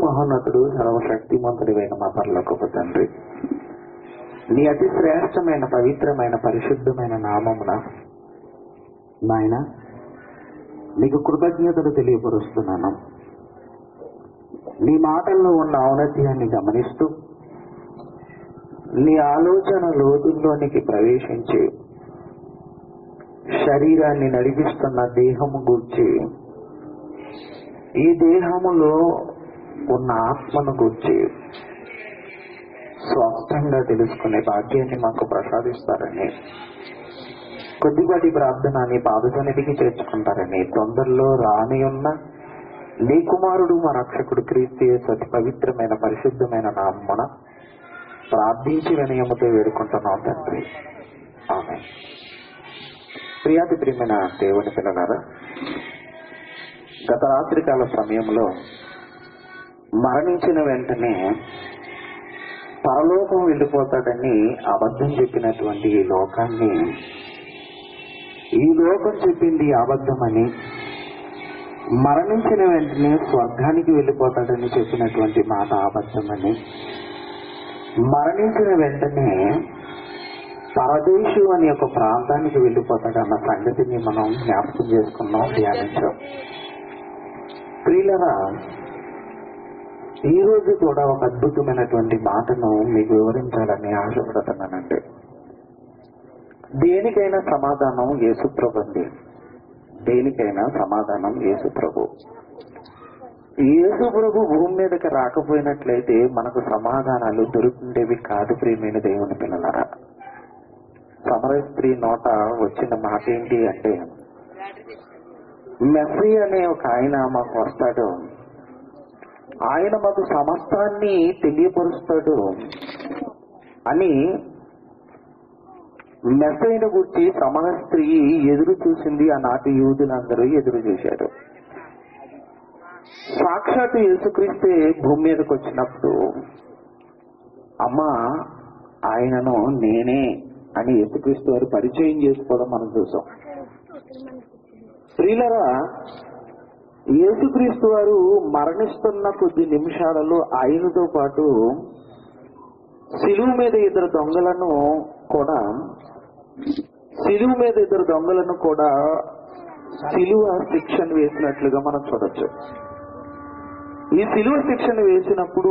మహోన్నతుడు సర్వశక్తిమంతుడివైన మా పరలోకపు తండ్రి నీ అతి శ్రేష్టమైన పవిత్రమైన పరిశుద్ధమైన నామమున నాయన నీకు కృతజ్ఞతలు తెలియపరుస్తున్నాను నీ మాటల్లో ఉన్న ఔన్నత్యాన్ని గమనిస్తూ నీ ఆలోచన లోతుల్లోనికి ప్రవేశించి శరీరాన్ని నడిపిస్తున్న దేహము గూర్చి ఈ దేహములో ఉన్న ఆత్మను గూర్చి స్పష్టంగా తెలుసుకునే భాగ్యాన్ని మాకు ప్రసాదిస్తారని కొద్దిపాటి ప్రార్థన నీ పాదసన్నిధికి చేర్చుకుంటారని తొందరలో రాని ఉన్న నీ కుమారుడు మా రక్షకుడు క్రీస్తు అతి పవిత్రమైన పరిశుద్ధమైన నామమున ప్రార్థించి వినయముతో వేడుకుంటున్నాం తండ్రి ఆమె ప్రియాతి ప్రియమైన దేవుని పిల్లలారా గత రాత్రికాల సమయంలో మరణించిన వెంటనే పరలోకం వెళ్ళిపోతాడని అబద్ధం చెప్పినటువంటి ఈ లోకాన్ని ఈ లోకం చెప్పింది అబద్ధమని మరణించిన వెంటనే స్వర్గానికి వెళ్ళిపోతాడని చెప్పినటువంటి మాట అబద్ధమని మరణించిన వెంటనే పరదేశు అనే ఒక ప్రాంతానికి వెళ్ళిపోతాడన్న సంగతిని మనం జ్ఞాపకం చేసుకున్నాం ధ్యానించాం ప్రియులరా ఈ రోజు కూడా ఒక అద్భుతమైనటువంటి మాటను మీకు వివరించాలని ఆశపడుతున్నానండి దేనికైనా సమాధానం యేసుప్రభు అండి దేనికైనా సమాధానం యేసుప్రభు యేసుప్రభు భూమి మీదకి రాకపోయినట్లయితే మనకు సమాధానాలు దొరుకుండేవి కాదు ప్రియమైన దేవుని పిల్లలారా సమర స్త్రీ నోట వచ్చిన మాట ఏంటి అంటే మెస్సీ అనే ఒక ఆయన మాకు వస్తాడు ఆయన మాకు సమస్తాన్ని తెలియపరుస్తాడు అని మెస్సైన గుర్చి సమర స్త్రీ ఎదురు చూసింది ఆనాటి యూదులందరూ ఎదురు చూశారు సాక్షాత్ యేసుక్రీస్తే భూమి మీదకి వచ్చినప్పుడు అమ్మా ఆయనను నేనే అని యేసుక్రీస్తు వారు పరిచయం చేసుకోవడం మనం చూసాం స్త్రీలరా యేసుక్రీస్తు వారు మరణిస్తున్న కొద్ది నిమిషాలలో ఆయనతో పాటు శిలువు మీద ఇద్దరు దొంగలను కూడా శిలువు మీద ఇద్దరు దొంగలను కూడా శిలువ శిక్షను వేసినట్లుగా మనం చూడొచ్చు ఈ శిలువ శిక్షను వేసినప్పుడు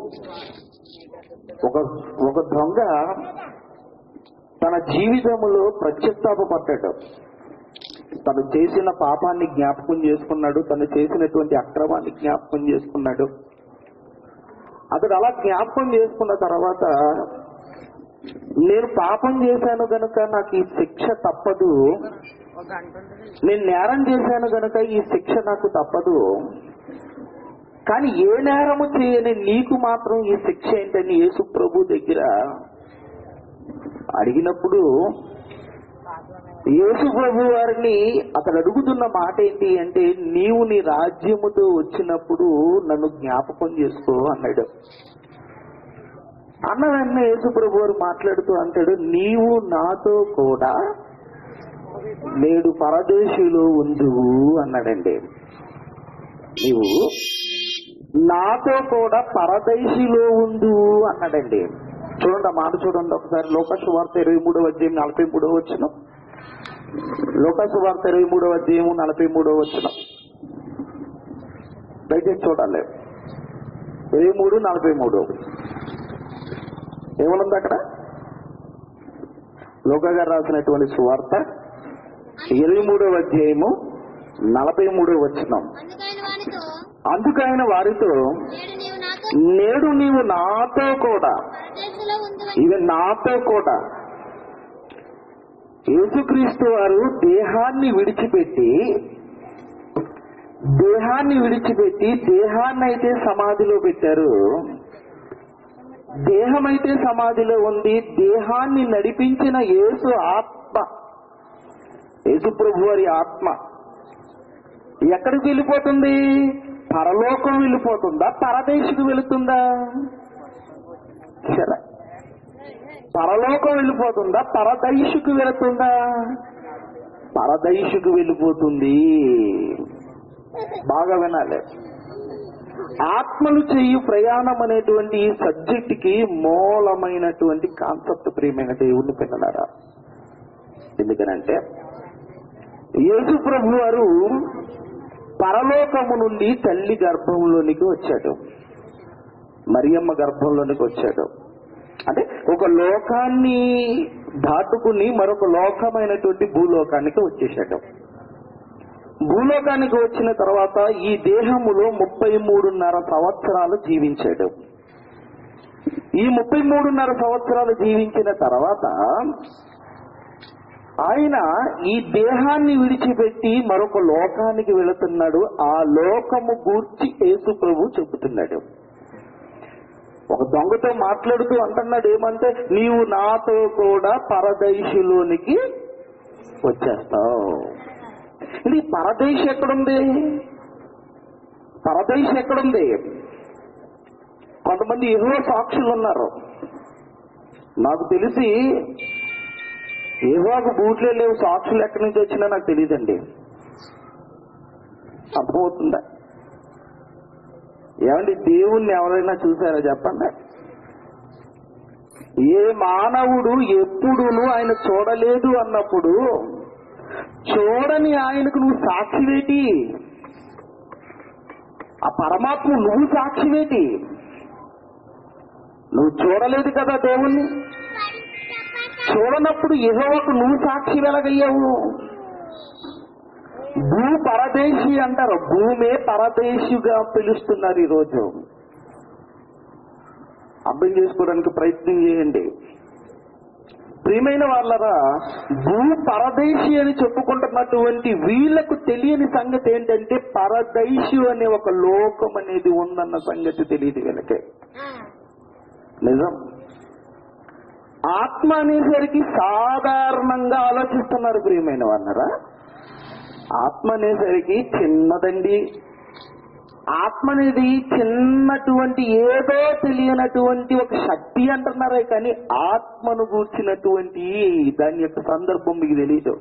ఒక ఒక దొంగ తన జీవితంలో ప్రత్యుత్తాపడ్డాడు తను చేసిన పాపాన్ని జ్ఞాపకం చేసుకున్నాడు తను చేసినటువంటి అక్రమాన్ని జ్ఞాపకం చేసుకున్నాడు అతడు అలా జ్ఞాపకం చేసుకున్న తర్వాత నేను పాపం చేశాను గనుక నాకు ఈ శిక్ష తప్పదు నేను నేరం చేశాను గనుక ఈ శిక్ష నాకు తప్పదు కానీ ఏ నేరము చేయని నీకు మాత్రం ఈ శిక్ష ఏంటని యేసు ప్రభు దగ్గర అడిగినప్పుడు యేసు ప్రభు వారిని అతడు అడుగుతున్న మాట ఏంటి అంటే నీవు నీ రాజ్యముతో వచ్చినప్పుడు నన్ను జ్ఞాపకం చేసుకో అన్నాడు అన్న వెంటనే యేసు ప్రభు వారు మాట్లాడుతూ అంటాడు నీవు నాతో కూడా నేడు పరదేశిలో ఉందువు అన్నాడండి నీవు నాతో కూడా పరదేశిలో ఉండు అన్నాడండి చూడండి ఆ మాట చూడండి ఒకసారి లోకసు వార్త ఇరవై మూడవ అధ్యాయం నలభై మూడవ వచ్చిన లోకసు వార్త ఇరవై మూడవ అధ్యాయము నలభై మూడవ వచ్చిన దయచేసి చూడాలి ఇరవై మూడు నలభై మూడు ఏమనుంది అక్కడ లోక గారు రాసినటువంటి సువార్త ఇరవై మూడవ అధ్యాయము నలభై మూడవ వచ్చినాం అందుకైన వానితో అందుకైన వారితో నేడు నీవు నాతో నేడు నీవు నాతో కూడా పరదేశంలో ఉందని ఇవి నాతో కూడా యేసుక్రీస్తు వారు దేహాన్ని విడిచిపెట్టి దేహాన్ని విడిచిపెట్టి దేహాన్ని అయితే సమాధిలో పెట్టారు దేహం అయితే సమాధిలో ఉంది దేహాన్ని నడిపించిన యేసు ఆత్మ యేసు ప్రభు వారి ఆత్మ ఎక్కడికి వెళ్ళిపోతుంది పరలోకం వెళ్ళిపోతుందా పరదేశకు వెళుతుందా సరే పరలోకం వెళ్ళిపోతుందా పరదైషుకు వెళుతుందా పరదైషుకు వెళ్ళిపోతుంది బాగా వినాలి ఆత్మలు చేయు ప్రయాణం అనేటువంటి ఈ సబ్జెక్ట్ కి మూలమైనటువంటి కాన్సెప్ట్ ప్రియమైన దేవుని పిల్లలారా ఎందుకనంటే యేసు ప్రభు వారు పరలోకము నుండి తల్లి గర్భంలోనికి వచ్చాడు మరియమ్మ గర్భంలోనికి వచ్చాడు అంటే ఒక లోకాన్ని దాటుకుని మరొక లోకమైనటువంటి భూలోకానికి వచ్చేసాడు భూలోకానికి వచ్చిన తర్వాత ఈ దేహములో ముప్పై మూడున్నర సంవత్సరాలు జీవించాడు ఈ ముప్పై మూడున్నర సంవత్సరాలు జీవించిన తర్వాత ఆయన ఈ దేహాన్ని విడిచిపెట్టి మరొక లోకానికి వెళుతున్నాడు ఆ లోకము గూర్చి యేసు ప్రభు చెబుతున్నాడు ఒక దొంగతో మాట్లాడుతూ అంటున్నాడు ఏమంటే నీవు నాతో కూడా పరదేశులోనికి వచ్చేస్తావు ఇది పరదేశ్ ఎక్కడుంది పరదేశ్ ఎక్కడుంది కొంతమంది ఎన్నో సాక్షులు ఉన్నారు నాకు తెలిసి ఏవాకు బూట్లే లేవు సాక్షులు ఎక్కడి నుంచి వచ్చినా నాకు తెలియదండి అర్థమవుతుందా ఏమండి దేవుణ్ణి ఎవరైనా చూసారా చెప్పండి ఏ మానవుడు ఎప్పుడును ఆయన చూడలేదు అన్నప్పుడు చూడని ఆయనకు నువ్వు సాక్షివేటి ఆ పరమాత్మ నువ్వు సాక్షివేటి నువ్వు చూడలేదు కదా దేవుణ్ణి చూడనప్పుడు యెహోవాకు నువ్వు సాక్షి వెలగయ్యావు భూ పరదేశి అంటారు భూమే పరదేశిగా పిలుస్తున్నారు ఈరోజు అర్థం చేసుకోవడానికి ప్రయత్నం చేయండి ప్రియమైన వాళ్ళరా భూ పరదేశి అని చెప్పుకుంటున్నటువంటి వీళ్లకు తెలియని సంగతి ఏంటంటే పరదేశి అనే ఒక లోకం అనేది ఉందన్న సంగతి తెలియదు వీళ్ళకి నిజం ఆత్మ అనేసరికి సాధారణంగా ఆలోచిస్తున్నారు ప్రియమైన వాళ్ళరా ఆత్మ అనేసరికి చిన్నదండి ఆత్మ అనేది చిన్నటువంటి ఏదో తెలియనటువంటి ఒక శక్తి అంటున్నారే కానీ ఆత్మను గూర్చినటువంటి దాని యొక్క సందర్భం మీకు తెలియదు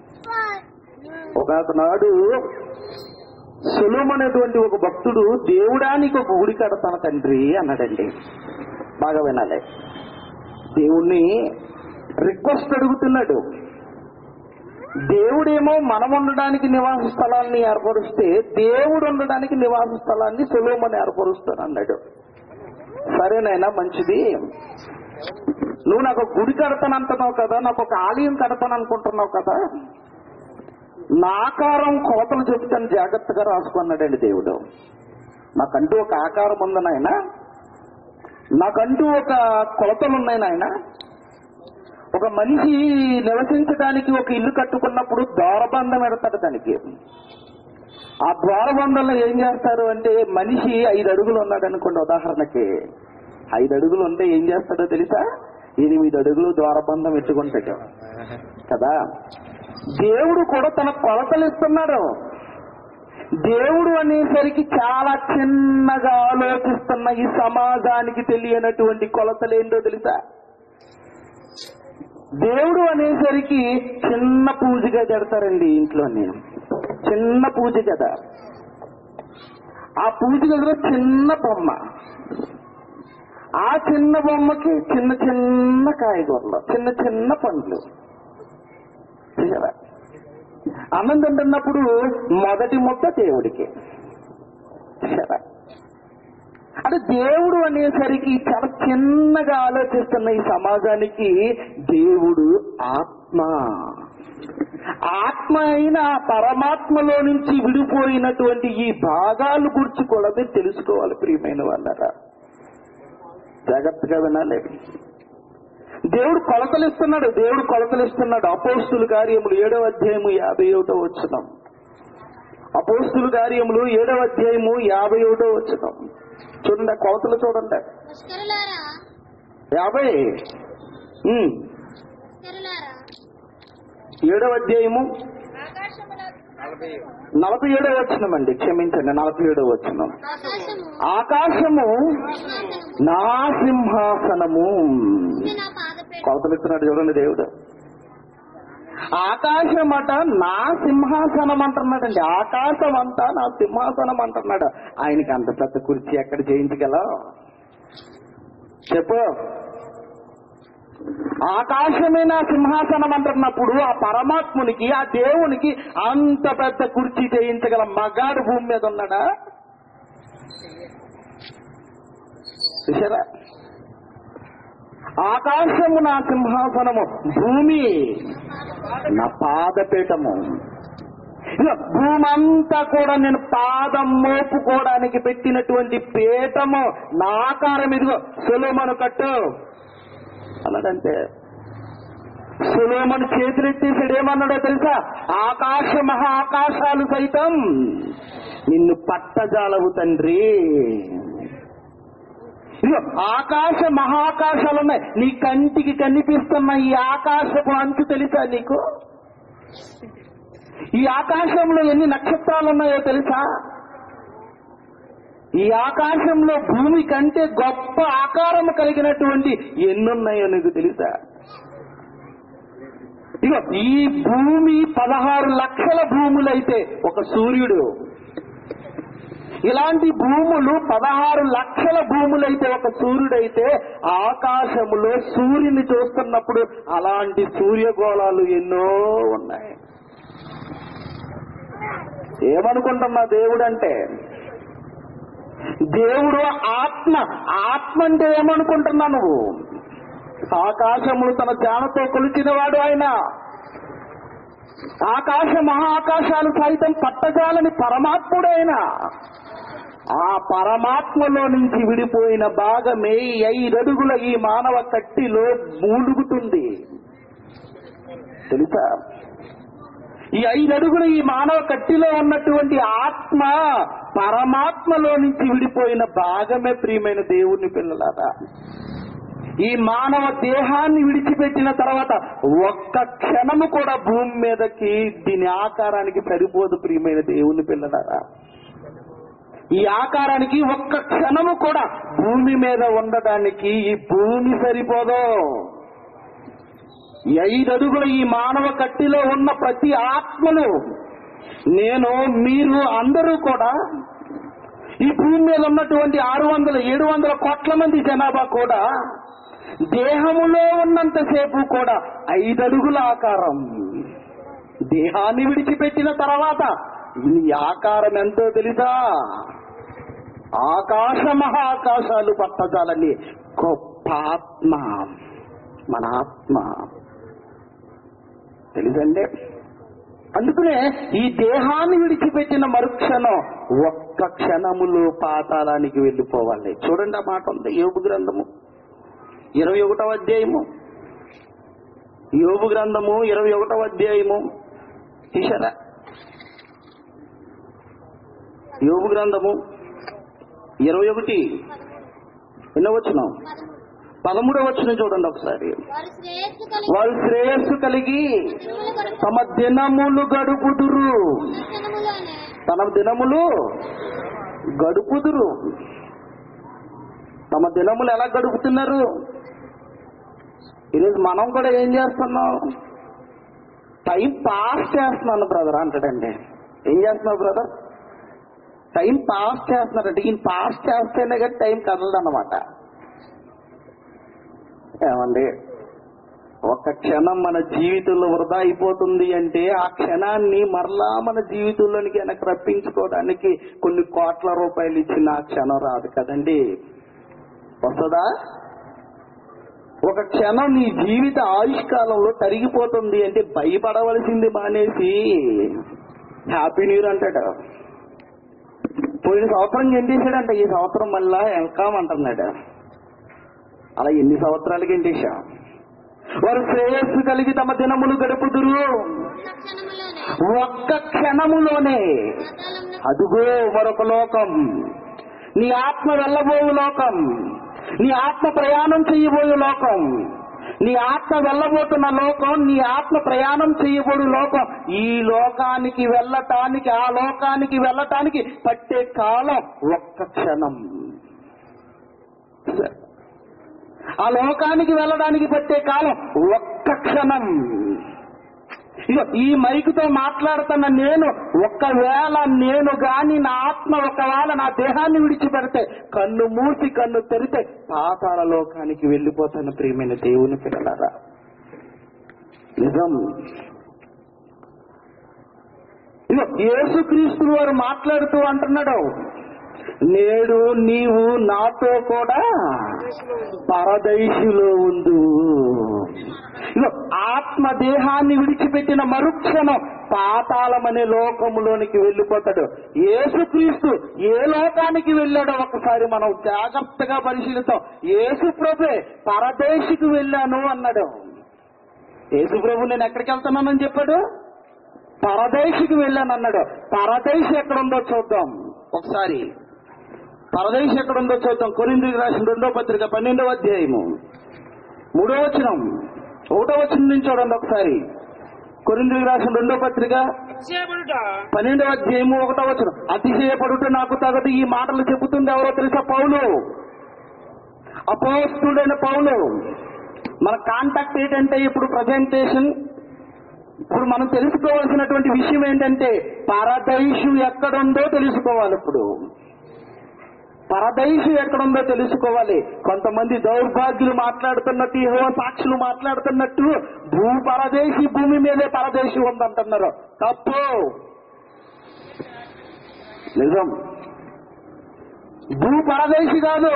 ఒక నాడు సులుం అనేటువంటి ఒక భక్తుడు దేవుడానికి ఒక గుడి కడతాను తండ్రి అన్నాడండి బాగా వినాలి దేవుణ్ణి రిక్వెస్ట్ అడుగుతున్నాడు దేవుడేమో మనం ఉండడానికి నివాస స్థలాన్ని ఏర్పరుస్తే దేవుడు ఉండడానికి నివాస స్థలాన్ని సులోమని ఏర్పరుస్తాను అన్నాడు సరేనైనా మంచిది నువ్వు నాకు ఒక గుడి కడతాను అంటున్నావు కదా నాకు ఒక ఆలయం కడతాను అనుకుంటున్నావు కదా నా ఆకారం కోతలు చెప్తాను జాగ్రత్తగా రాసుకున్నాడండి దేవుడు నాకంటూ ఒక ఆకారం ఉంది నాయన నాకంటూ ఒక కొలతలు ఉన్నాయి నాయన ఒక మనిషి నివసించడానికి ఒక ఇల్లు కట్టుకున్నప్పుడు ద్వారబంధం పెడతాడు దానికి ఆ ద్వారబంధంలో ఏం చేస్తారు అంటే మనిషి ఐదు అడుగులు ఉన్నాడు అనుకోండి ఉదాహరణకి ఐదు అడుగులు ఉంటే ఏం చేస్తాడో తెలుసా ఎనిమిది అడుగులు ద్వారబంధం పెట్టుకుంటాడు కదా దేవుడు కూడా తన కొలతలు ఇస్తున్నాడు దేవుడు అనేసరికి చాలా చిన్నగా ఆలోచిస్తున్న ఈ సమాజానికి తెలియనటువంటి కొలతలు ఏంటో తెలుసా దేవుడు అనేసరికి చిన్న పూజగా పెడతారండి ఇంట్లోని చిన్న పూజ కదా ఆ పూజ గదిలో చిన్న బొమ్మ ఆ చిన్న బొమ్మకి చిన్న చిన్న కాయగూరలు చిన్న చిన్న పండ్లు చూసారా అన్నం తింటున్నప్పుడు మొదటి ముద్ద దేవుడికి చూసారా అంటే దేవుడు అనేసరికి చాలా చిన్నగా ఆలోచిస్తున్న ఈ సమాజానికి దేవుడు ఆత్మ ఆత్మ అయిన ఆ పరమాత్మలో నుంచి విడిపోయినటువంటి ఈ భాగాలు గురించి కూడా మీరు తెలుసుకోవాలి ప్రియమైన వాళ్ళరా జాగ్రత్తగా వినాలి దేవుడు కొలతలు ఇస్తున్నాడు దేవుడు కొలతలు ఇస్తున్నాడు అపోస్తుల కార్యములు ఏడవ అధ్యాయము యాభై ఒకటో వచ్చినాం అపోస్తుల కార్యములు ఏడవ అధ్యాయము యాభై ఒకటో వచ్చినాం చూడండి ఆ కొలతలు చూడండి పుష్కరులారా యాభై ఉమ్, పుష్కరులారా ఏడవ అధ్యాయము ఆకాశములో నలభై ఏడవ వచ్చినమండి క్షమించండి నలభై ఏడవ వచ్చిన ఆకాశము ఆకాశము సింహాసనము నా సింహాసనము ఇది నా పాదపీఠం కొలతలు ఇస్తున్నాడు చూడండి దేవుడు ఆకాశం అట నా సింహాసనం అంటున్నాడండి ఆకాశం అంతా నా సింహాసనం అంటున్నాడు ఆయనకి అంత పెద్ద కుర్చీ ఎక్కడ చేయించగలవు చెప్పు ఆకాశమే నా సింహాసనం అంటున్నప్పుడు ఆ పరమాత్మునికి ఆ దేవునికి అంత పెద్ద కుర్చీ చేయించగల మగాడు భూమి మీద ఉన్నాడా చూసారా ఆకాశము నా సింహాసనము భూమి నా పాదపీఠము ఇక భూమంతా కూడా నేను పాదం మోపుకోవడానికి పెట్టినటువంటి పీఠము నా ఆకారం ఇదిగో సులోమను కట్టు అన్నాడంటే సులోమను చేతులెత్తేసాడు ఏమన్నాడో తెలుసా ఆకాశ మహా ఆకాశాలు సైతం నిన్ను పట్టజాలవు తండ్రి ఇదిగో ఆకాశ మహాకాశాలు ఉన్నాయి నీ కంటికి కనిపిస్తున్న ఈ ఆకాశపు అంచు తెలుసా నీకు ఈ ఆకాశంలో ఎన్ని నక్షత్రాలు ఉన్నాయో తెలుసా ఈ ఆకాశంలో భూమి కంటే గొప్ప ఆకారం కలిగినటువంటి ఎన్నున్నాయో నీకు తెలుసా ఇగో ఈ భూమి పదహారు లక్షల భూములైతే ఒక సూర్యుడు ఇలాంటి భూములు పదహారు లక్షల భూములైతే ఒక సూర్యుడైతే ఆకాశములో సూర్యుని చూస్తున్నప్పుడు అలాంటి సూర్యగోళాలు ఎన్నో ఉన్నాయి ఏమనుకుంటున్నా దేవుడు అంటే దేవుడు ఆత్మ ఆత్మ అంటే ఏమనుకుంటున్నా నువ్వు ఆకాశములు తన ధ్యానతో కొలిచినవాడు ఆయన ఆకాశ మహాకాశాలు సైతం పట్టజాలని పరమాత్ముడైన ఆ పరమాత్మలో నుంచి విడిపోయిన భాగమే ఈ ఐదడుగుల ఈ మానవ కట్టిలో మూలుగుతుంది తెలుసా ఈ ఐదడుగుల ఈ మానవ కట్టిలో ఉన్నటువంటి ఆత్మ పరమాత్మలో నుంచి విడిపోయిన భాగమే ప్రియమైన దేవుని పిల్లలారా ఈ మానవ దేహాన్ని విడిచిపెట్టిన తర్వాత ఒక్క క్షణము కూడా భూమి మీదకి దీని ఆకారానికి సరిపోదు ప్రియమైన దేవుని పిల్లలారా ఈ ఆకారానికి ఒక్క క్షణము కూడా భూమి మీద ఉండడానికి ఈ భూమి సరిపోదు ఈ ఐదు అడుగుల ఈ మానవ కట్టిలో ఉన్న ప్రతి ఆత్మలు నేను మీరు అందరూ కూడా ఈ భూమి మీద ఉన్నటువంటి ఆరు వందల ఏడు వందల కోట్ల మంది జనాభా కూడా దేహములో ఉన్నంతసేపు కూడా ఐదు అడుగుల ఆకారం దేహాన్ని విడిచిపెట్టిన తర్వాత ఈ ఆకారం ఎంతో తెలుసా ఆకాశ మహాకాశాలు పట్టజాలని గొప్ప ఆత్మ మన ఆత్మ తెలుసండి అందుకనే ఈ దేహాన్ని విడిచిపెట్టిన మరుక్షణం ఒక్క క్షణములో పాతాళానికి వెళ్ళిపోవాలి చూడండి ఆ మాట ఉంది యోగు గ్రంథము ఇరవై ఒకటవ అధ్యాయము యోగు గ్రంథము ఇరవై ఒకటవ అధ్యాయము తీశారా యోగు గ్రంథము ఇరవై ఒకటి ఎన్నో వచ్చినాం పదమూడవ వచ్చిన చూడండి ఒకసారి వారు శ్రేయస్సు కలిగి వారు శ్రేయస్సు కలిగి దినములు గడుపు తమ దినములు గడుపుదురు క్షణములోనే తమ దినములు గడుపుదురు తమ దినములు ఎలా గడుపుతున్నారు ఈరోజు మనం కూడా ఏం చేస్తున్నాం టైం పాస్ చేస్తున్నాను బ్రదర్ అంటాడండి ఏం చేస్తున్నావు బ్రదర్ టైం పాస్ చేస్తున్నారంటే ఈయన పాస్ చేస్తేనే కానీ టైం కదలదన్నమాట ఏమండి ఒక క్షణం మన జీవితంలో వృధా అయిపోతుంది అంటే ఆ క్షణాన్ని మరలా మన జీవితంలోనికి వెనక్కి రప్పించుకోవడానికి కొన్ని కోట్ల రూపాయలు ఇచ్చిన ఆ క్షణం రాదు కదండి వస్తుందా ఒక క్షణం నీ జీవిత ఆయుష్కాలంలో తరిగిపోతుంది అంటే భయపడవలసింది మానేసి హ్యాపీ న్యూ ఇయర్ అంటాడు పోయిన సంవత్సరం ఏం చేశాడంట ఈ సంవత్సరం మళ్ళా వెళ్కామంటున్నాడు అలా ఎన్ని సంవత్సరాలకి ఏం చేశాం వారు శ్రేయస్సు కలిగి తమ దినములు గడుపుదురు ఉన్న క్షణములోనే ఒక్క క్షణములోనే పాతాళమునకు అదుగో మరొక లోకం నీ ఆత్మ వెళ్ళబోయే లోకం నీ ఆత్మ ప్రయాణం చేయబోయే లోకం నీ ఆత్మ వెళ్ళబోతున్న లోకం నీ ఆత్మ ప్రయాణం చేయబోయే లోకం ఈ లోకానికి వెళ్ళటానికి ఆ లోకానికి వెళ్ళటానికి పట్టే కాలం ఒక్క క్షణం ఆ లోకానికి వెళ్ళడానికి పట్టే కాలం ఒక్క క్షణం ఇగో ఈ మైకుతో మాట్లాడుతున్న నేను ఒకవేళ నేను గాని నా ఆత్మ ఒకవేళ నా దేహాన్ని విడిచిపెడితే కన్ను మూసి కన్ను తెరితే పాతాల లోకానికి వెళ్ళిపోతాను ప్రియమైన దేవుని పిల్లలారా నిజం ఇగో యేసుక్రీస్తు వారు మాట్లాడుతూ అంటున్నాడు నేడు నీవు నాతో కూడా పరదైశులో ఉండు ఇగో ఆత్మ దేహాన్ని విడిచిపెట్టిన మరుక్షణం పాతాళం అనే లోకములోనికి వెళ్ళిపోతాడు యేసుక్రీస్తు ఏ లోకానికి వెళ్ళాడో ఒకసారి మనం జాగ్రత్తగా పరిశీలిస్తాం యేసు ప్రభే పరదేశికి వెళ్ళాను అన్నాడు యేసు ప్రభు నేను ఎక్కడికి వెళ్తున్నానని చెప్పాడు పరదేశికి వెళ్ళాను అన్నాడు పరదేశి ఎక్కడుందో చూద్దాం ఒకసారి పరదేశి ఎక్కడుందో చూద్దాం కొరింద్రికి రాసిన రెండో పత్రిక పన్నెండవ అధ్యాయము మూడో వచనం ఒకటో వచనం నుంచి చూడండి ఒకసారి కొరింద్రికి రాసిన రెండో పత్రిక అతిశయపడుట పన్నెండవ అధ్యాయము ఒకటో వచనం అతిశయపడుట నాకు తగదు ఈ మాటలు చెబుతుంది ఎవరో తెలుసా పౌలు అపోస్తుడైన పౌలు మన కాంటాక్ట్ ఏంటంటే ఇప్పుడు ప్రజెంటేషన్ ఇప్పుడు మనం తెలుసుకోవాల్సినటువంటి విషయం ఏంటంటే పరదైషు ఎక్కడుందో తెలుసుకోవాలి ఇప్పుడు పరదైషు ఎక్కడుందో తెలుసుకోవాలి కొంతమంది దౌర్భాగ్యులు మాట్లాడుతున్నట్టు ఏవో సాక్షులు మాట్లాడుతున్నట్టు భూ పరదేశి భూమి మీదే పరదేశి ఉందంటున్నారు తప్పు నిజం భూ పరదేశి కాదు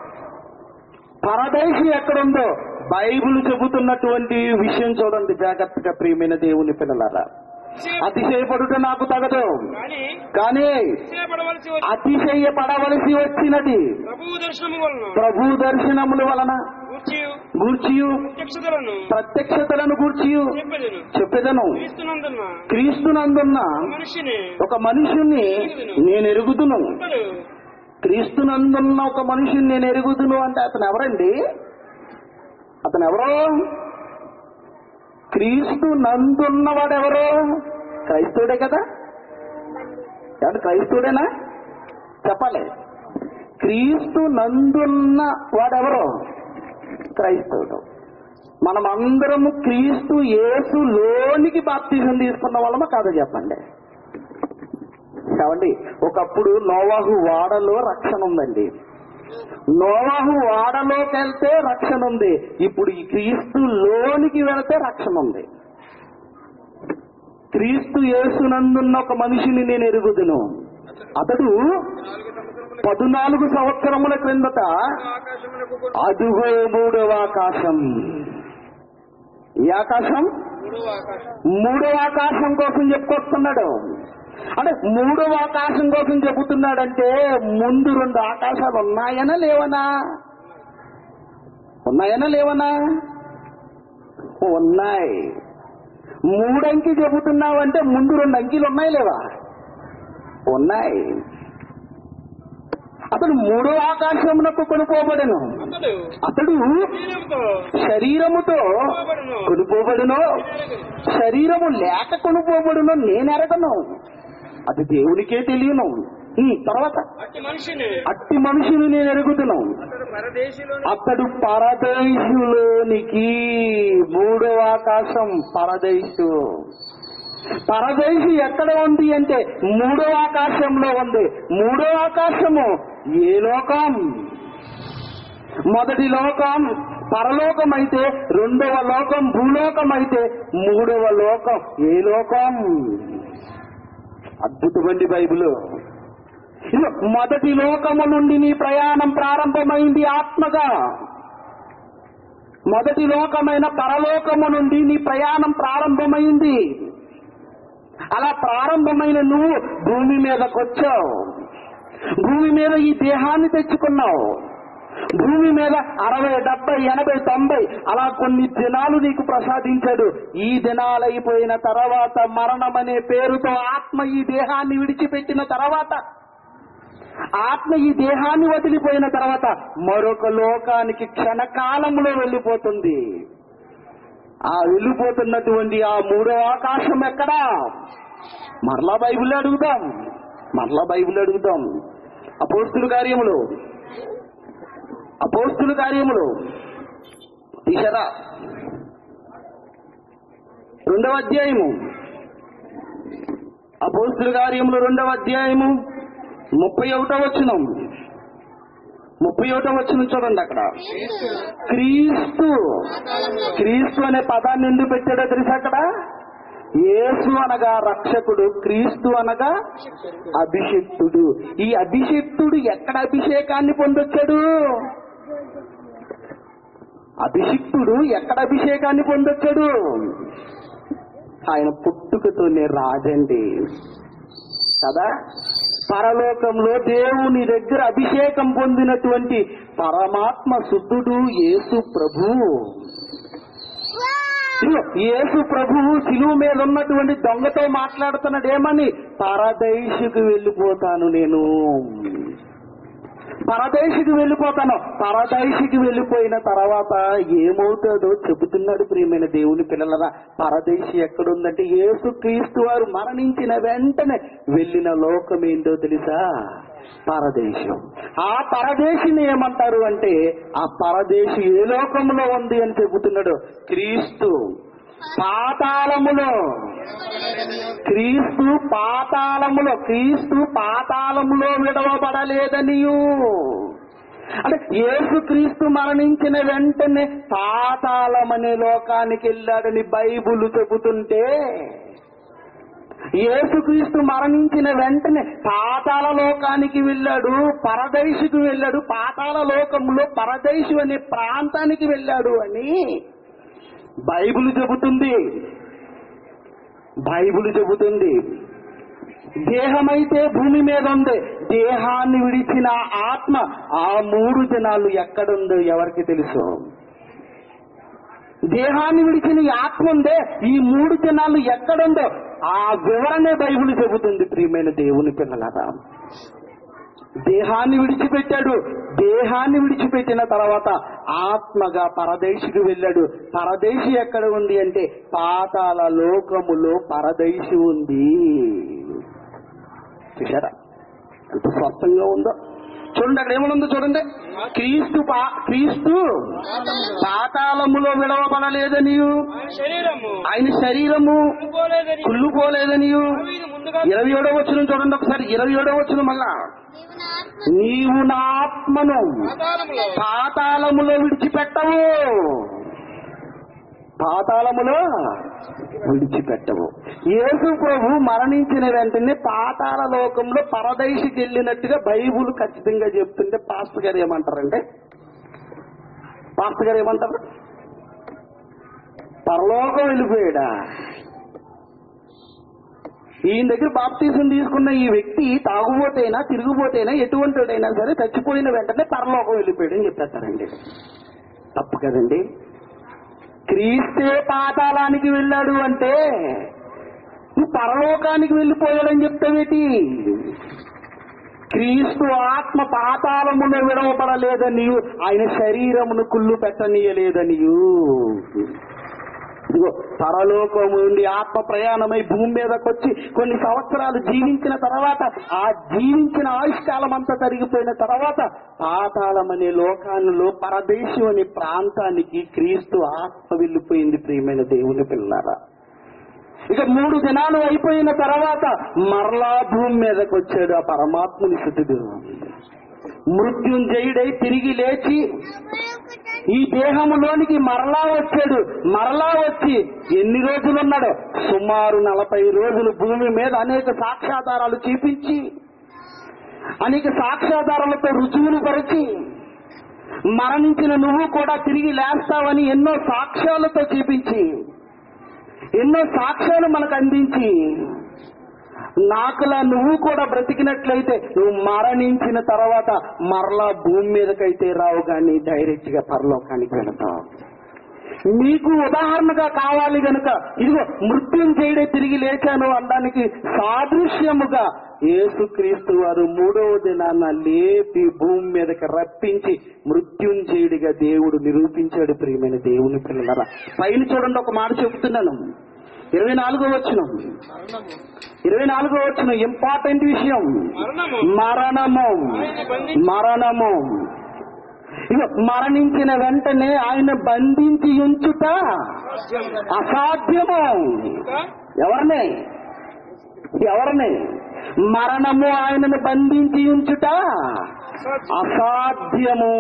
పరదేశి ఎక్కడుందో బైబిల్ చెబుతున్నటువంటి విషయం చూడండి జాగ్రత్తగా ప్రియమైన దేవుని పిల్లలారా అతిశయపడుట నాకు తగదు కానీ కానీ అతిశయపడవలసి వచ్చి అతిశయపడవలసి వచ్చినది ప్రభు దర్శనము వలన ప్రభు దర్శనముల వలన కూర్చి గూర్చియు ప్రత్యక్షతలను ప్రత్యక్షతలను గూర్చియు చెప్పెదను చెప్పెదను క్రీస్తునందున్న క్రీస్తునందున్న మనిషిని ఒక మనుషుణ్ణి నేను ఎరుగుదును ఒకడు క్రీస్తునందున్న ఒక మనిషిని నేను ఎరుగుదును అంటే అతను ఎవరండి అతను ఎవరో క్రీస్తు నందున్నవాడెవరో క్రైస్తవుడే కదా ఏమంటే క్రైస్తవుడేనా చెప్పాలి క్రీస్తు నందున్న వాడెవరో క్రైస్తవుడు మనం అందరము క్రీస్తు యేసు లోనికి బాప్తిజం తీసుకున్న వాళ్ళమా కాదో చెప్పండి కావండి ఒకప్పుడు నోవాహు వాడలో రక్షణ ఉందండి నోవాహు వాడలోకి వెళ్తే రక్షణ ఉంది ఇప్పుడు ఈ క్రీస్తు లోనికి వెళితే రక్షణ ఉంది క్రీస్తు యేసునందున్న ఒక మనిషిని నేను ఎరుగుదును అతడు పద్నాలుగు సంవత్సరముల క్రిందట ఆకాశమునకు అదుగో మూడవ ఆకాశం ఈ ఆకాశం మూడవ ఆకాశం మూడవ ఆకాశం కోసం చెప్పుకొస్తున్నాడు అంటే మూడవ ఆకాశం కోసం చెబుతున్నాడంటే ముందు రెండు ఆకాశాలు ఉన్నాయనా లేవనా ఉన్నాయనా లేవనా ఉన్నాయి మూడంకి చెబుతున్నావంటే ముందు రెండు అంకీలు ఉన్నాయి లేవా ఉన్నాయి అతడు మూడో ఆకాశమునకు కొనుక్కోబడను అతడు అతడు శరీరంతో శరీరముతో కొనుక్కోబడును. కొనుక్కోబడును శరీరము లేక కొనుక్కోబడును నేనెరగను అది దేవునికే తెలియను ఉమ్, తర్వాత అట్టి మనిషిని అట్టి మనిషిని నేను ఎరుగుతును అతడు పరదేశిలో అతడు పరదేశులోనికి మూడవ ఆకాశం పరదేశు పరదేశి ఎక్కడ ఉంది అంటే మూడవ ఆకాశంలో ఉంది మూడవ ఆకాశము ఏ లోకం మొదటి లోకం పరలోకం అయితే రెండవ లోకం భూలోకం అయితే మూడవ లోకం ఏ లోకం అద్భుతమండి బైబిల్ ఇదిగో, మొదటి లోకము నుండి నీ ప్రయాణం ప్రారంభమైంది ఆత్మగా మొదటి లోకమైన పరలోకము నుండి నీ ప్రయాణం ప్రారంభమైంది అలా ప్రారంభమైన నువ్వు భూమి మీదకి వచ్చావు భూమి మీద ఈ దేహాన్ని తెచ్చుకున్నావు భూమి మీద అరవై డెబ్బై ఎనభై తొంభై అలా కొన్ని దినాలు నీకు ప్రసాదించాడు ఈ దినాలు అయిపోయిన తర్వాత మరణం అనే పేరుతో ఆత్మ ఈ దేహాన్ని విడిచిపెట్టిన తర్వాత ఆత్మ ఈ దేహాన్ని వదిలిపోయిన తర్వాత మరొక లోకానికి క్షణకాలంలో వెళ్ళిపోతుంది ఆ వెళ్ళిపోతున్నటువంటి ఆ మూడో ఆకాశం ఎక్కడా మరలా బైబిల్ అడుగుదాం మరలా బైబిల్ అడుగుదాం అపోస్తుల కార్యములు అపోస్తుల కార్యములు తీసరా రెండవ అధ్యాయము అపోస్తుల కార్యములు రెండవ అధ్యాయము ముప్పై ఒకటో వచనం ముప్పై ఒకటో వచనం చూడండి అక్కడ క్రీస్తు క్రీస్తు అనే పదాన్ని ఎందుకు పెట్టాడో తెలుసా అక్కడ యేసు అనగా రక్షకుడు క్రీస్తు అనగా అభిషిక్తుడు ఈ అభిషిక్తుడు ఎక్కడ అభిషేకాన్ని పొందొచ్చాడు అభిషిక్తుడు ఎక్కడ అభిషేకాన్ని పొందొచ్చాడు ఆయన పుట్టుకతోనే రాజండి కదా పరలోకంలో దేవుని దగ్గర అభిషేకం పొందినటువంటి పరమాత్మ శుద్ధుడు యేసు ప్రభు ఇదిగో, యేసు ప్రభువు శిలువు మీద ఉన్నటువంటి దొంగతో మాట్లాడుతున్నాడు ఏమని పరదేశుకు వెళ్ళిపోతాను నేను పరదేశికి వెళ్ళిపోతాను పరదేశికి వెళ్ళిపోయిన తర్వాత ఏమవుతాడో చెబుతున్నాడు ప్రియమైన దేవుని పిల్లలరా పరదేశి ఎక్కడుందంటే యేసు క్రీస్తు వారు మరణించిన వెంటనే వెళ్ళిన లోకం ఏంటో తెలుసా పరదేశం ఆ పరదేశిని ఏమంటారు అంటే ఆ పరదేశి ఏ లోకంలో ఉంది అని చెబుతున్నాడు క్రీస్తు పాతాళములో క్రీస్తు పాతాళములో క్రీస్తు పాతాళములో విడవబడలేదనియు అంటే యేసు క్రీస్తు మరణించిన వెంటనే పాతాళం అనే లోకానికి వెళ్ళాడని బైబుల్ చెబుతుంటే యేసుక్రీస్తు మరణించిన వెంటనే పాతాళ లోకానికి వెళ్ళాడు పరదేశుకు వెళ్ళాడు పాతాళ లోకంలో పరదేశు అనే ప్రాంతానికి వెళ్ళాడు అని బైబిల్ చెబుతుంది బైబిల్ చెబుతుంది దేహమైతే భూమి మీద ఉంది దేహాన్ని విడిచిన ఆత్మ ఆ మూడు జనాలు ఎక్కడుందో ఎవరికి తెలుసు దేహాన్ని విడిచిన ఈ ఆత్మ ఉందే ఈ మూడు జనాలు ఎక్కడుందో ఆ వివరణే బైబిల్ చెబుతుంది ప్రియమైన దేవుని పిల్లలారా దేహాన్ని విడిచిపెట్టాడు దేహాన్ని విడిచిపెట్టిన తర్వాత ఆత్మగా పరదేశికి వెళ్ళాడు పరదేశి ఎక్కడ ఉంది అంటే పాతాల లోకములో పరదేశి ఉంది చూసారా ఎంత స్పష్టంగా ఉందో చూడండి అక్కడ ఏమనుందో చూడండి క్రీస్తు పా- క్రీస్తు పాతాళములో విడవబడలేదనియు ఆయన శరీరము ఆయన శరీరము పోలేదని కుళ్ళుకోలేదనియు దావీదు ముందుగా ఇరవై ఏడో వచ్చిన చూడండి ఒకసారి ఇరవై ఏడో వచ్చిన మళ్ళా నీవు నా ఆత్మ నీవు నా ఆత్మను పాతాళములో పాతాళములో విడిచిపెట్టవు పాతాళములో విడిచిపెట్టవు యేసు ప్రభు మరణించిన వెంటనే పాతాళ లోకంలో పరదేశికి వెళ్ళినట్టుగా బైబుల్ ఖచ్చితంగా చెప్తుంటే పాస్టర్ గారు ఏమంటారంటే పాస్టర్ గారు ఏమంటారు పరలోకం వెళ్ళిపోయాడా ఈయన దగ్గర బాప్తీసం తీసుకున్న ఈ వ్యక్తి తాగుబోతైనా తిరుగుబోతైనా ఎటువంటిడైనా సరే చచ్చిపోయిన వెంటనే పరలోకం వెళ్ళిపోయాడు అని చెప్పేస్తారండి తప్పు కదండి క్రీస్తే పాతాళానికి వెళ్ళాడు అంటే నువ్వు పరలోకానికి వెళ్ళిపోయాడని చెప్తావేటి క్రీస్తు ఆత్మ పాతాళములో విడవబడలేదనియు ఆయన శరీరమును కుళ్ళు పెట్టనీయలేదనియు ఇదిగో పరలోకము నుండి ఆత్మ ప్రయాణమై భూమి మీదకి వచ్చి కొన్ని సంవత్సరాలు జీవించిన తర్వాత ఆ జీవించిన ఆయుష్కాలం అంతా తరిగిపోయిన తర్వాత పాతాళం అనే లోకాలలో పరదేశం అనే ప్రాంతానికి క్రీస్తు ఆత్మ వెళ్ళిపోయింది ప్రియమైన దేవుని పిల్లరా ఇక మూడు దినాలు అయిపోయిన తర్వాత మరలా భూమి మీదకి వచ్చాడు ఆ పరమాత్ముని శుద్ధుడు మృత్యుంజయుడై తిరిగి లేచి ఈ దేహములోనికి మరలా వచ్చాడు మరలా వచ్చి ఎన్ని రోజులు ఉన్నాడో సుమారు నలభై రోజులు భూమి మీద అనేక సాక్ష్యాధారాలు చూపించి అనేక సాక్ష్యాధారాలతో రుజువులు పరిచి మరణించిన నువ్వు కూడా తిరిగి లేస్తావని ఎన్నో సాక్ష్యాలతో చూపించి ఎన్నో సాక్ష్యాలు మనకు అందించి నాకులా నువ్వు కూడా బ్రతికినట్లయితే నువ్వు మరణించిన తర్వాత మరలా భూమి మీదకైతే రావు కానీ డైరెక్ట్ గా పరలోకానికి వెళతావు మీకు ఉదాహరణగా కావాలి గనుక ఇదిగో మృత్యుం చేయడే తిరిగి లేచాను అనడానికి సాదృశ్యముగా యేసుక్రీస్తు వారు మూడవ దినాన లేపి భూమి మీదకి రప్పించి మృత్యుంజయుడిగా దేవుడు నిరూపించాడు ప్రియమైన దేవుని పిల్లలరా పైన చూడండి ఒక మాట చెప్తున్నాను ఇరవై నాలుగో వచ్చిన ఇరవై నాలుగో వచ్చిన ఇంపార్టెంట్ విషయం మరణము మరణము మరణము ఇక మరణించిన వెంటనే ఆయన బంధించి ఉంచుట అసాధ్యము ఇంకా ఎవరిని ఎవరిని మరణము ఆయనను బంధించి ఉంచుట అసాధ్యము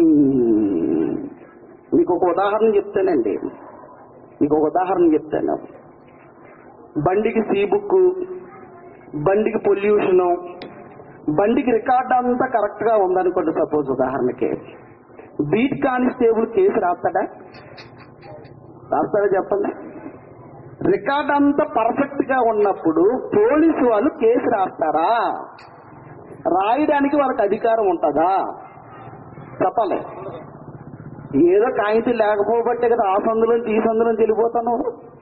మీకు ఒక ఉదాహరణ చెప్తానండి మీకు ఒక ఉదాహరణ చెప్తాను బండికి సీ బుక్ బండికి పొల్యూషను బండికి రికార్డ్ అంతా కరెక్ట్ గా ఉందనుకోండి సపోజ్ ఉదాహరణకి బీట్ కానిస్టేబుల్ కేసు రాస్తాడా రాస్తాడా చెప్పండి రికార్డ్ అంతా పర్ఫెక్ట్ గా ఉన్నప్పుడు పోలీసు వాళ్ళు కేసు రాస్తారా రాయడానికి వాళ్ళకి అధికారం ఉంటుందా చెప్పాలి ఏదో కాగితం లేకపోబట్టే కదా ఆ సందులోంచి ఈ సందులోంచి వెళ్ళిపోతాను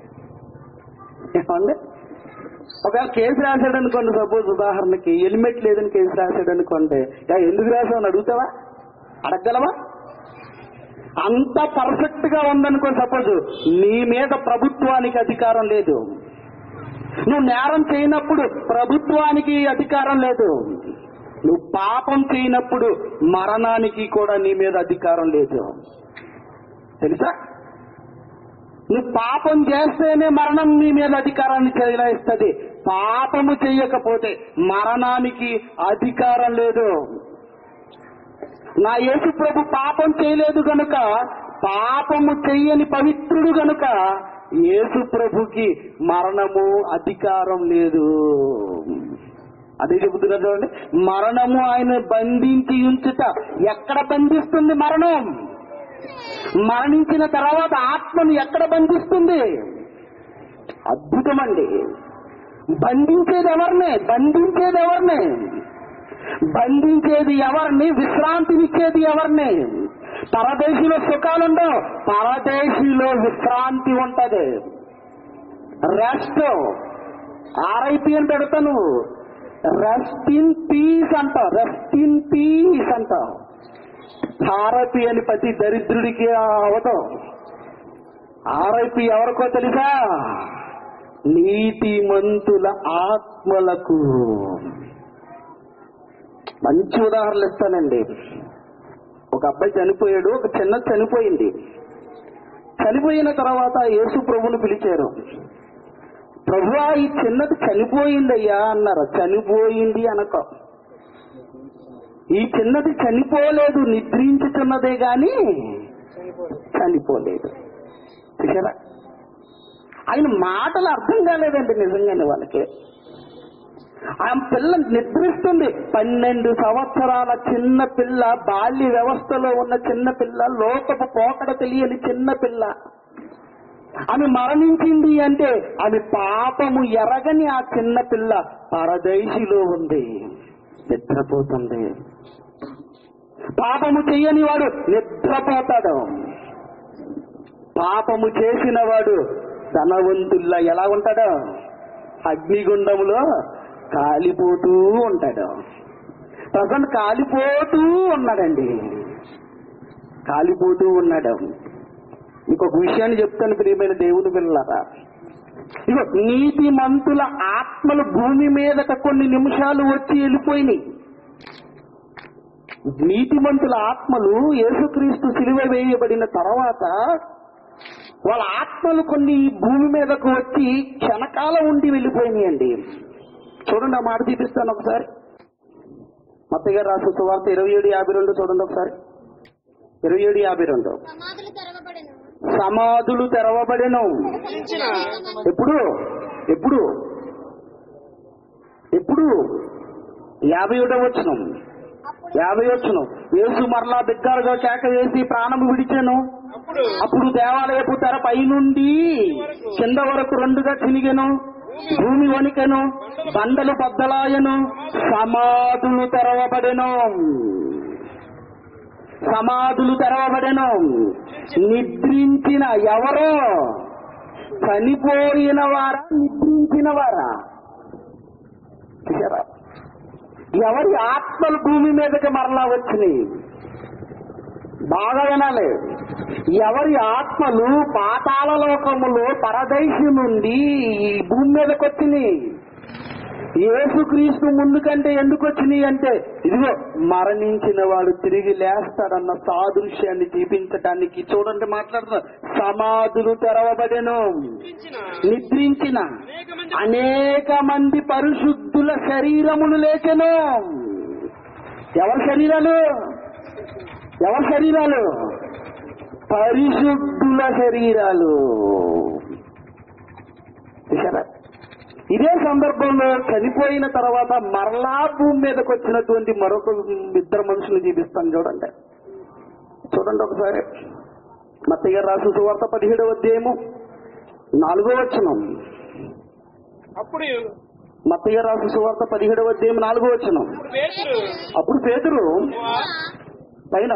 ఏమండి ఒకవేళ కేసు రాశాడు అనుకోండి సపోజ్ ఉదాహరణకి హెల్మెట్ లేదని కేసు రాశాడు అనుకోండి "యా, ఎందుకు రాసావు అని అడుగుతావా అడగగలవా అంత పర్ఫెక్ట్ గా ఉందనుకో సపోజ్ నీ మీద ప్రభుత్వానికి అధికారం లేదు నువ్వు నేరం చేయనప్పుడు ప్రభుత్వానికి అధికారం లేదు నువ్వు పాపం చేయనప్పుడు మరణానికి కూడా నీ మీద అధికారం లేదు తెలుసా నువ్వు పాపం చేస్తేనే మరణం నీ మీద అధికారాన్ని చెలాయిస్తుంది పాపము చెయ్యకపోతే మరణానికి అధికారం లేదు నా యేసు ప్రభు పాపం చేయలేదు గనుక పాపము చెయ్యని పవిత్రుడు గనుక యేసు ప్రభుకి మరణము అధికారం లేదు అదే చెబుతున్నా చూడండి మరణము ఆయన బంధించి ఉంచుట ఎక్కడ బంధిస్తుంది మరణం మరణించిన తర్వాత ఆత్మను ఎక్కడ బంధిస్తుంది అద్భుతమండి బంధించేది ఎవరిని బంధించేది ఎవరిని బంధించేది ఎవరిని విశ్రాంతినిచ్చేది ఎవరిని పరదేశిలో సుఖాలుండవు పరదేశిలో విశ్రాంతి ఉంటది రెస్ట్ ఆర్ఐపి అని పెడతా నువ్వు రెస్ట్ ఇన్ పీస్ అంటావు రెస్ట్ ఇన్ పీస్ అంటావు ఆర్ఐపి అని ప్రతి దరిద్రుడికి అవతం ఆర్ఐపి ఎవరికో తెలుసా నీతిమంతుల ఆత్మలకు మంచి ఉదాహరణలు ఇస్తానండి ఒక అబ్బాయి చనిపోయాడు ఒక చిన్న చనిపోయింది చనిపోయిన తర్వాత యేసు ప్రభుని పిలిచారు ప్రభువా ఈ చిన్నది చనిపోయిందయ్యా అన్నారు చనిపోయింది అనక ఈ చిన్నది చనిపోలేదు నిద్రించుతున్నదే గాని చనిపోలేదు చూసారా ఆయన మాటలు అర్థం కాలేదండి నిజంగానే వాళ్ళకి ఆ పిల్ల నిద్రిస్తుంది పన్నెండు సంవత్సరాల చిన్న పిల్ల బాల్య వ్యవస్థలో ఉన్న చిన్న పిల్ల లోకపు పోకడ తెలియని చిన్న పిల్ల ఆమె మరణించింది అంటే ఆమె పాపము ఎరగని ఆ చిన్న పిల్ల పరదేశిలో ఉంది నిద్రపోతుంది పాపము చెయ్యని వాడు నిద్రపోతాడు పాపము చేసిన వాడు ధనవంతుల్లా ఎలా ఉంటాడు అగ్నిగుండములో కాలిపోతూ ఉంటాడు ప్రజెంట్ కాలిపోతూ ఉన్నాడండి కాలిపోతూ ఉన్నాడు మీకు ఒక విషయాన్ని చెప్తాను ప్రియమైన దేవుని పిల్లలారా ఇగో నీతి మంతుల ఆత్మలు భూమి మీదట కొన్ని నిమిషాలు వచ్చి వెళ్ళిపోయినాయి నీతిమంతుల ఆత్మలు యేసుక్రీస్తు సిలువ వేయబడిన తర్వాత వాళ్ళ ఆత్మలు కొన్ని ఈ భూమి మీదకు వచ్చి క్షణకాలం ఉండి వెళ్ళిపోయినాయండి చూడండి ఆ మాట చూపిస్తాను ఒకసారి మత్తయ్య గారు రాసిన సువార్త ఇరవై ఏడు యాభై రెండు చూడండి ఒకసారి ఇరవై ఏడు యాభై రెండు సమాధులు తెరవబడెను సమాధులు తెరవబడెను పిలిచిన ఎప్పుడు ఎప్పుడు ఎప్పుడు యాభై ఒకటో వచ్చిన యాభై వచ్చిన యేసు మరలా బిగ్గారుగా కేక వేసి ప్రాణము విడిచాను అప్పుడు అప్పుడు దేవాలయపు తెర పైనుండి కింద వరకు రెండుగా చినిగెను భూమి వణికెను బండలు బద్దలాయను సమాధులు తెరవబడెను సమాధులు తెరవబడెను నిద్రించిన ఎవరో చనిపోయిన వారా నిద్రించిన వారా చూసారా? ఎవరి ఆత్మలు భూమి మీదకి మరలా వచ్చినాయి బాగా వినాలి ఎవరి ఆత్మలు పాతాళ లోకములో పరదేశి నుండి ఈ భూమి మీదకి వచ్చినాయి యేసుక్రీస్తు ముందు కంటే ఎందుకు వచ్చినాయి అంటే ఇదిగో మరణించిన వాడు తిరిగి లేస్తాడన్న సాదృశ్యాన్ని చూపించటానికి చూడండి మాట్లాడుతున్నా సమాధులు తెరవబడెను ఇచ్చిన నిద్రించిన అనేక మంది అనేక మంది పరిశుద్ధుల శరీరములు లేచెను ఎవరి శరీరాలు ఎవరి శరీరాలు పరిశుద్ధుల శరీరాలు చూసారా ఇదే సందర్భంలో చనిపోయిన తర్వాత మరలా భూమి మీదకి వచ్చినటువంటి మరొక ఇద్దరు మనుషులు చూపిస్తాను చూడండి చూడండి ఒకసారి మత్తయ్య రాసు సువార్త పదిహేడవ అధ్యాయము నాలుగో వచనం అప్పుడు మత్తయ్య రాసు సువార్త పదిహేడవ అధ్యాయం నాలుగో వచనం ఇప్పుడు పేతురు అప్పుడు పేతురు పైన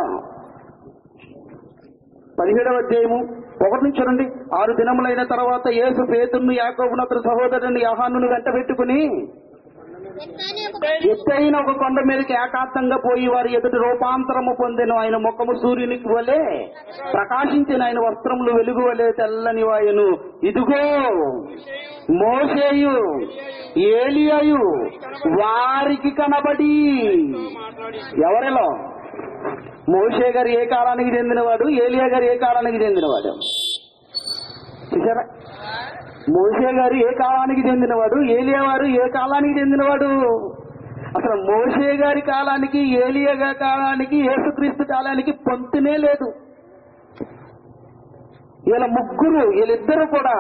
పదిహేడవ అధ్యాయము ఒకటి నుంచి చూడండి ఆరు దినములైన తర్వాత యేసు పేతుర్ను యాకోబును అతని సహోదరుని యహానును వెంట పెట్టుకుని ఎత్తైన ఒక ఎత్తైన ఒక కొండ మీదకి ఏకాంతంగా పోయి వారి ఎదుటి రూపాంతరము పొందెను ఆయన ముఖము సూర్యునికి వలె ప్రకాశించిన ఆయన వస్త్రములు వెలుగు వలె తెల్లని వాయును ఇదిగో మోసేయు ఏలియయు వారికి కనబడి మాట్లాడి ఎవరిలో మోషే గారు ఏ కాలానికి చెందినవాడు ఏలియా గారు ఏ కాలానికి చెందినవాడు చూసారా మోషే గారు ఏ కాలానికి చెందినవాడు ఏలియా వారు ఏ కాలానికి చెందినవాడు అసలు మోషే గారి కాలానికి ఏలియా గారి కాలానికి యేసుక్రీస్తు కాలానికి పొంతునే లేదు వీళ్ళ ముగ్గురు వీళ్ళిద్దరు కూడా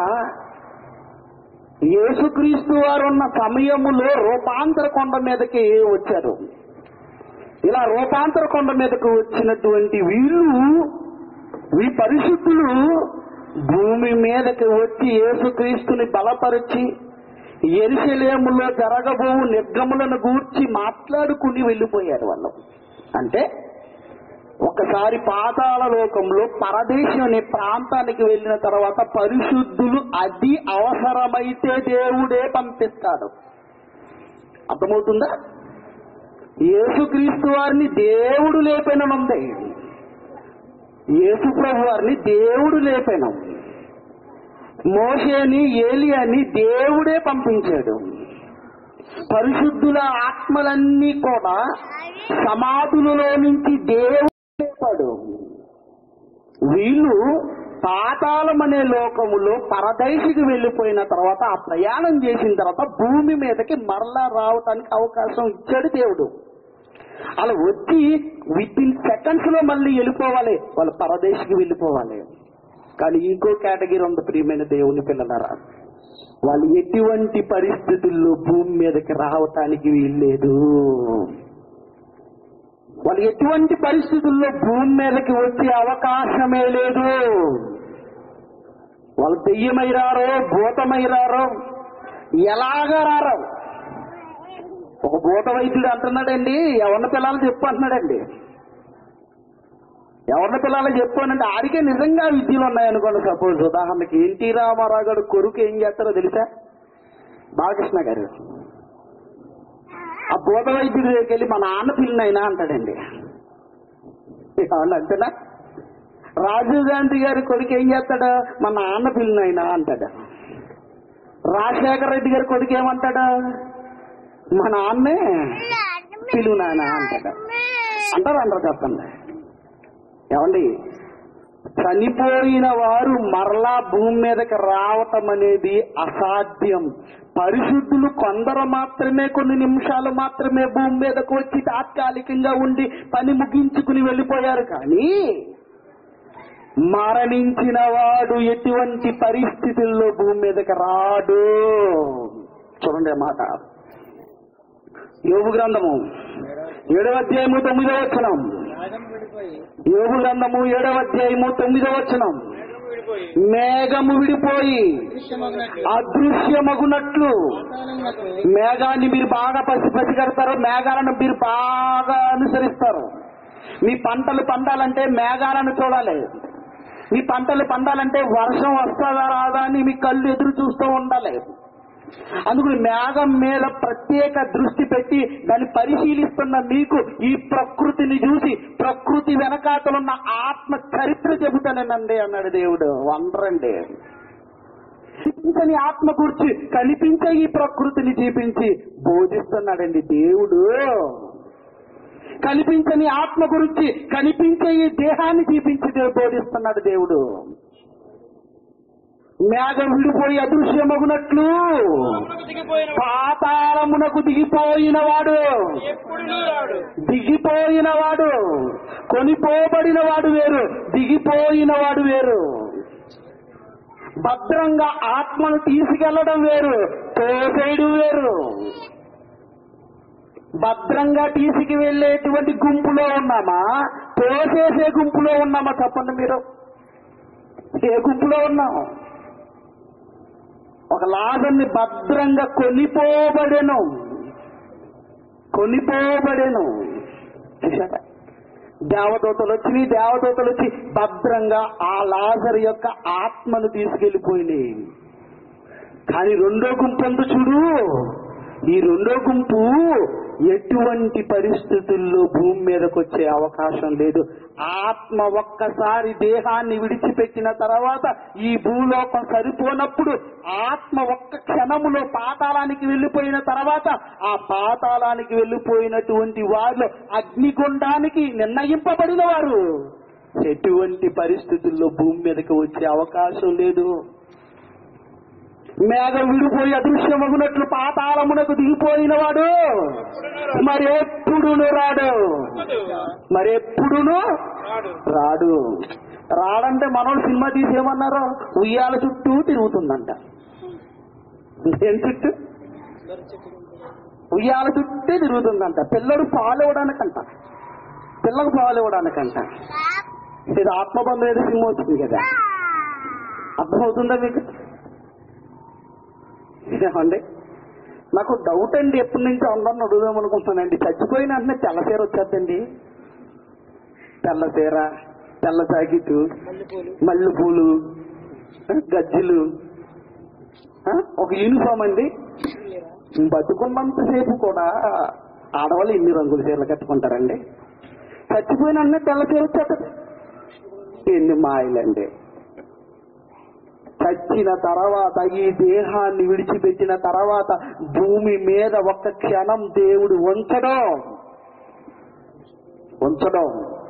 యేసుక్రీస్తు వారు ఉన్న సమయములో రూపాంతర కొండ మీదకి వచ్చారు ఇలా రూపాంతర కొండ మీదకు వచ్చినటువంటి వీళ్ళు ఈ పరిశుద్ధులు భూమి మీదకి వచ్చి యేసుక్రీస్తుని బలపరిచి ఎరిశలేములో జరగబోవు నిర్గములను గూర్చి మాట్లాడుకుని వెళ్ళిపోయారు వాళ్ళు అంటే ఒకసారి పాతాళ లోకంలో పరదేశం అనే ప్రాంతానికి వెళ్ళిన తర్వాత పరిశుద్ధులు అది అవసరమైతే దేవుడే పంపిస్తాడు అర్థమవుతుందా యేసుక్రీస్తు వారిని దేవుడు లేపెననుంది యేసు ప్రభు వారిని దేవుడు లేపెను మోషేని ఏలియాని దేవుడే పంపించాడు పరిశుద్ధుల ఆత్మలన్నీ కూడా సమాధులలో నుంచి దేవుడు లేపాడు వీళ్ళు పాతాళం అనే లోకములో పరదైశికి వెళ్ళిపోయిన తర్వాత ఆ ప్రయాణం చేసిన తర్వాత భూమి మీదకి మరలా రావటానికి అవకాశం ఇచ్చాడు దేవుడు అలా వచ్చి విత్ ఇన్ సెకండ్స్ లో మళ్ళీ వెళ్ళిపోవాలి వాళ్ళు పరదేశికి వెళ్ళిపోవాలి కానీ ఇంకో కేటగిరీ ఉంది ప్రియమైన దేవుని పిల్లలారా వాళ్ళు ఎటువంటి పరిస్థితుల్లో భూమి మీదకి రావటానికి వీల్లేదు వాళ్ళు ఎటువంటి పరిస్థితుల్లో భూమి మీదకి వచ్చే అవకాశమే లేదు వాళ్ళు దెయ్యమై రారో భూతమై రారో ఎలాగా రారో ఒక భూత వైద్యుడు అంటున్నాడండి ఎవరిని పిల్లలు చెప్పు అంటున్నాడండి ఎవరిని పిల్లలు చెప్పు అంటే ఆడికే నిజంగా విద్యలు ఉన్నాయనుకోండి సపోజ్ ఉదాహరణకి ఎన్టీ రామారావు గారు కొడుకు ఏం చేస్తారో తెలుసా బాలకృష్ణ గారు ఆ భూత వైద్యుడి దగ్గరికి వెళ్ళి మా నాన్న పిల్లనైనా అంటాడండి ఏమన్నా అంతేనా రాజీవ్ గాంధీ గారి కొడుకు ఏం చేస్తాడు మా నాన్న పిల్లనైనా అంటాడు రాజశేఖర రెడ్డి గారి కొడుకు ఏమంటాడు మా నాన్నే పిలువు నాయన అంటాడు అంటారు అంటారు చెప్పండి ఏమండి చనిపోయిన వారు మరలా భూమి మీదకి రావటం అనేది అసాధ్యం పరిశుద్ధులు కొందరు మాత్రమే కొన్ని నిమిషాలు మాత్రమే భూమి మీదకు వచ్చి తాత్కాలికంగా ఉండి పని ముగించుకుని వెళ్ళిపోయారు కానీ మరణించిన వాడు ఎటువంటి పరిస్థితుల్లో భూమి మీదకి రాడు చూడండి ఆ మాట యోగు గ్రంథము ఏడవ అధ్యాయము తొమ్మిదవ వచనం యోగు గ్రంథము ఏడవ అధ్యాయము తొమ్మిదవ వచనం విడిపోయి మేఘము విడిపోయి అదృశ్యమగునట్లు మేఘాన్ని మీరు బాగా పసి పసి కడతారు మేఘాలను మీరు బాగా అనుసరిస్తారు మీ పంటలు పండాలంటే మేఘాలను చూడాలి మీ పంటలు పండాలంటే వర్షం వస్తుందా రాదా అని మీ కళ్ళు ఎదురు చూస్తూ ఉండాలి అందుకు మేఘం మీద ప్రత్యేక దృష్టి పెట్టి దాన్ని పరిశీలిస్తున్న మీకు ఈ ప్రకృతిని చూసి ప్రకృతి వెనకాతలున్న ఆత్మ చరిత్ర చెబుతానేనండి అన్నాడు దేవుడు వండరండి కనిపించని ఆత్మ గురించి కనిపించే ఈ ప్రకృతిని చూపించి బోధిస్తున్నాడండి దేవుడు కనిపించని ఆత్మ గురించి కనిపించే ఈ దేహాన్ని చూపించి దేవుడు బోధిస్తున్నాడు దేవుడు మేఘం విడిపోయి అదృశ్యమగునట్లు లోపలికి దిగిపోయిన పాతాళమునకు దిగిపోయిన వాడు ఎప్పుడు రాడు దిగిపోయిన వాడు కొనిపోబడిన వాడు వేరు దిగిపోయిన వాడు వేరు భద్రంగా ఆత్మను తీసుకెళ్లడం వేరు తోసేయడం వేరు భద్రంగా తీసుకు వెళ్ళేటువంటి గుంపులో ఉన్నామా తోసేసే గుంపులో ఉన్నామా చెప్పండి మీరు ఏ గుంపులో ఉన్నాం ఒక లాభాన్ని భద్రంగా కొనిపోబడెను కొనిపోబడెను చూశారా దేవదూతలు వచ్చి దేవదూతలు వచ్చి భద్రంగా ఆ లాజర్ యొక్క ఆత్మను తీసుకెళ్లిపోయినాయి కానీ రెండో గుంపు అందు చూడు ఈ రెండో గుంపు ఎటువంటి పరిస్థితుల్లో భూమి మీదకి వచ్చే అవకాశం లేదు ఆత్మ ఒక్కసారి దేహాన్ని విడిచిపెట్టిన తర్వాత ఈ భూలోకం సరిపోనప్పుడు ఆత్మ ఒక్క క్షణములో పాతాళానికి వెళ్ళిపోయిన తర్వాత ఆ పాతాళానికి వెళ్ళిపోయినటువంటి వారిలో అగ్నిగుండానికి నిర్ణయింపబడిన వారు ఎటువంటి పరిస్థితుల్లో భూమి మీదకి వచ్చే అవకాశం లేదు మేఘం విడిపోయి అదృశ్యమగునట్లు పాతాళమునకు దిగిపోయిన వాడు మరెప్పుడును రాడు మరెప్పుడును రాడు రాడు రాడంటే మనోడు సినిమా తీసి ఏమన్నారు ఉయ్యాల చుట్టూ తిరుగుతుందంట ఏం చుట్టూ ఉయ్యాల చుట్టే తిరుగుతుందంట పిల్లడు పాలు ఇవ్వడానికంట పిల్లకు పాలు ఇవ్వడానికంట ఇది ఆత్మబంధం ఏదో సినిమా వచ్చింది కదా అర్థమవుతుందా మీకు ఏమండి నాకు డౌట్ అండి ఎప్పటి నుంచి అందరిని అడుగుదాం అనుకుంటున్నానండి చచ్చిపోయిన వెంటనే తెల్లసీర వచ్చేద్దండి తెల్లసీర తెల్ల జాకెట్ మల్లెపూలు ఆ, గజ్జలు ఆ, ఒక యూనిఫామ్ అండి బతుకున్నంతసేపు కూడా ఆడవాళ్ళు ఎన్ని రంగుల చీరలు కట్టుకుంటారండి చచ్చిపోయిన వెంటనే తెల్ల చీర వచ్చేస్తుంది ఎన్ని మాయలండి చచ్చిన తర్వాత ఈ దేహాన్ని విడిచిపెట్టిన తర్వాత భూమి మీద ఒక్క క్షణం దేవుడు ఉంచడం ఉంచడం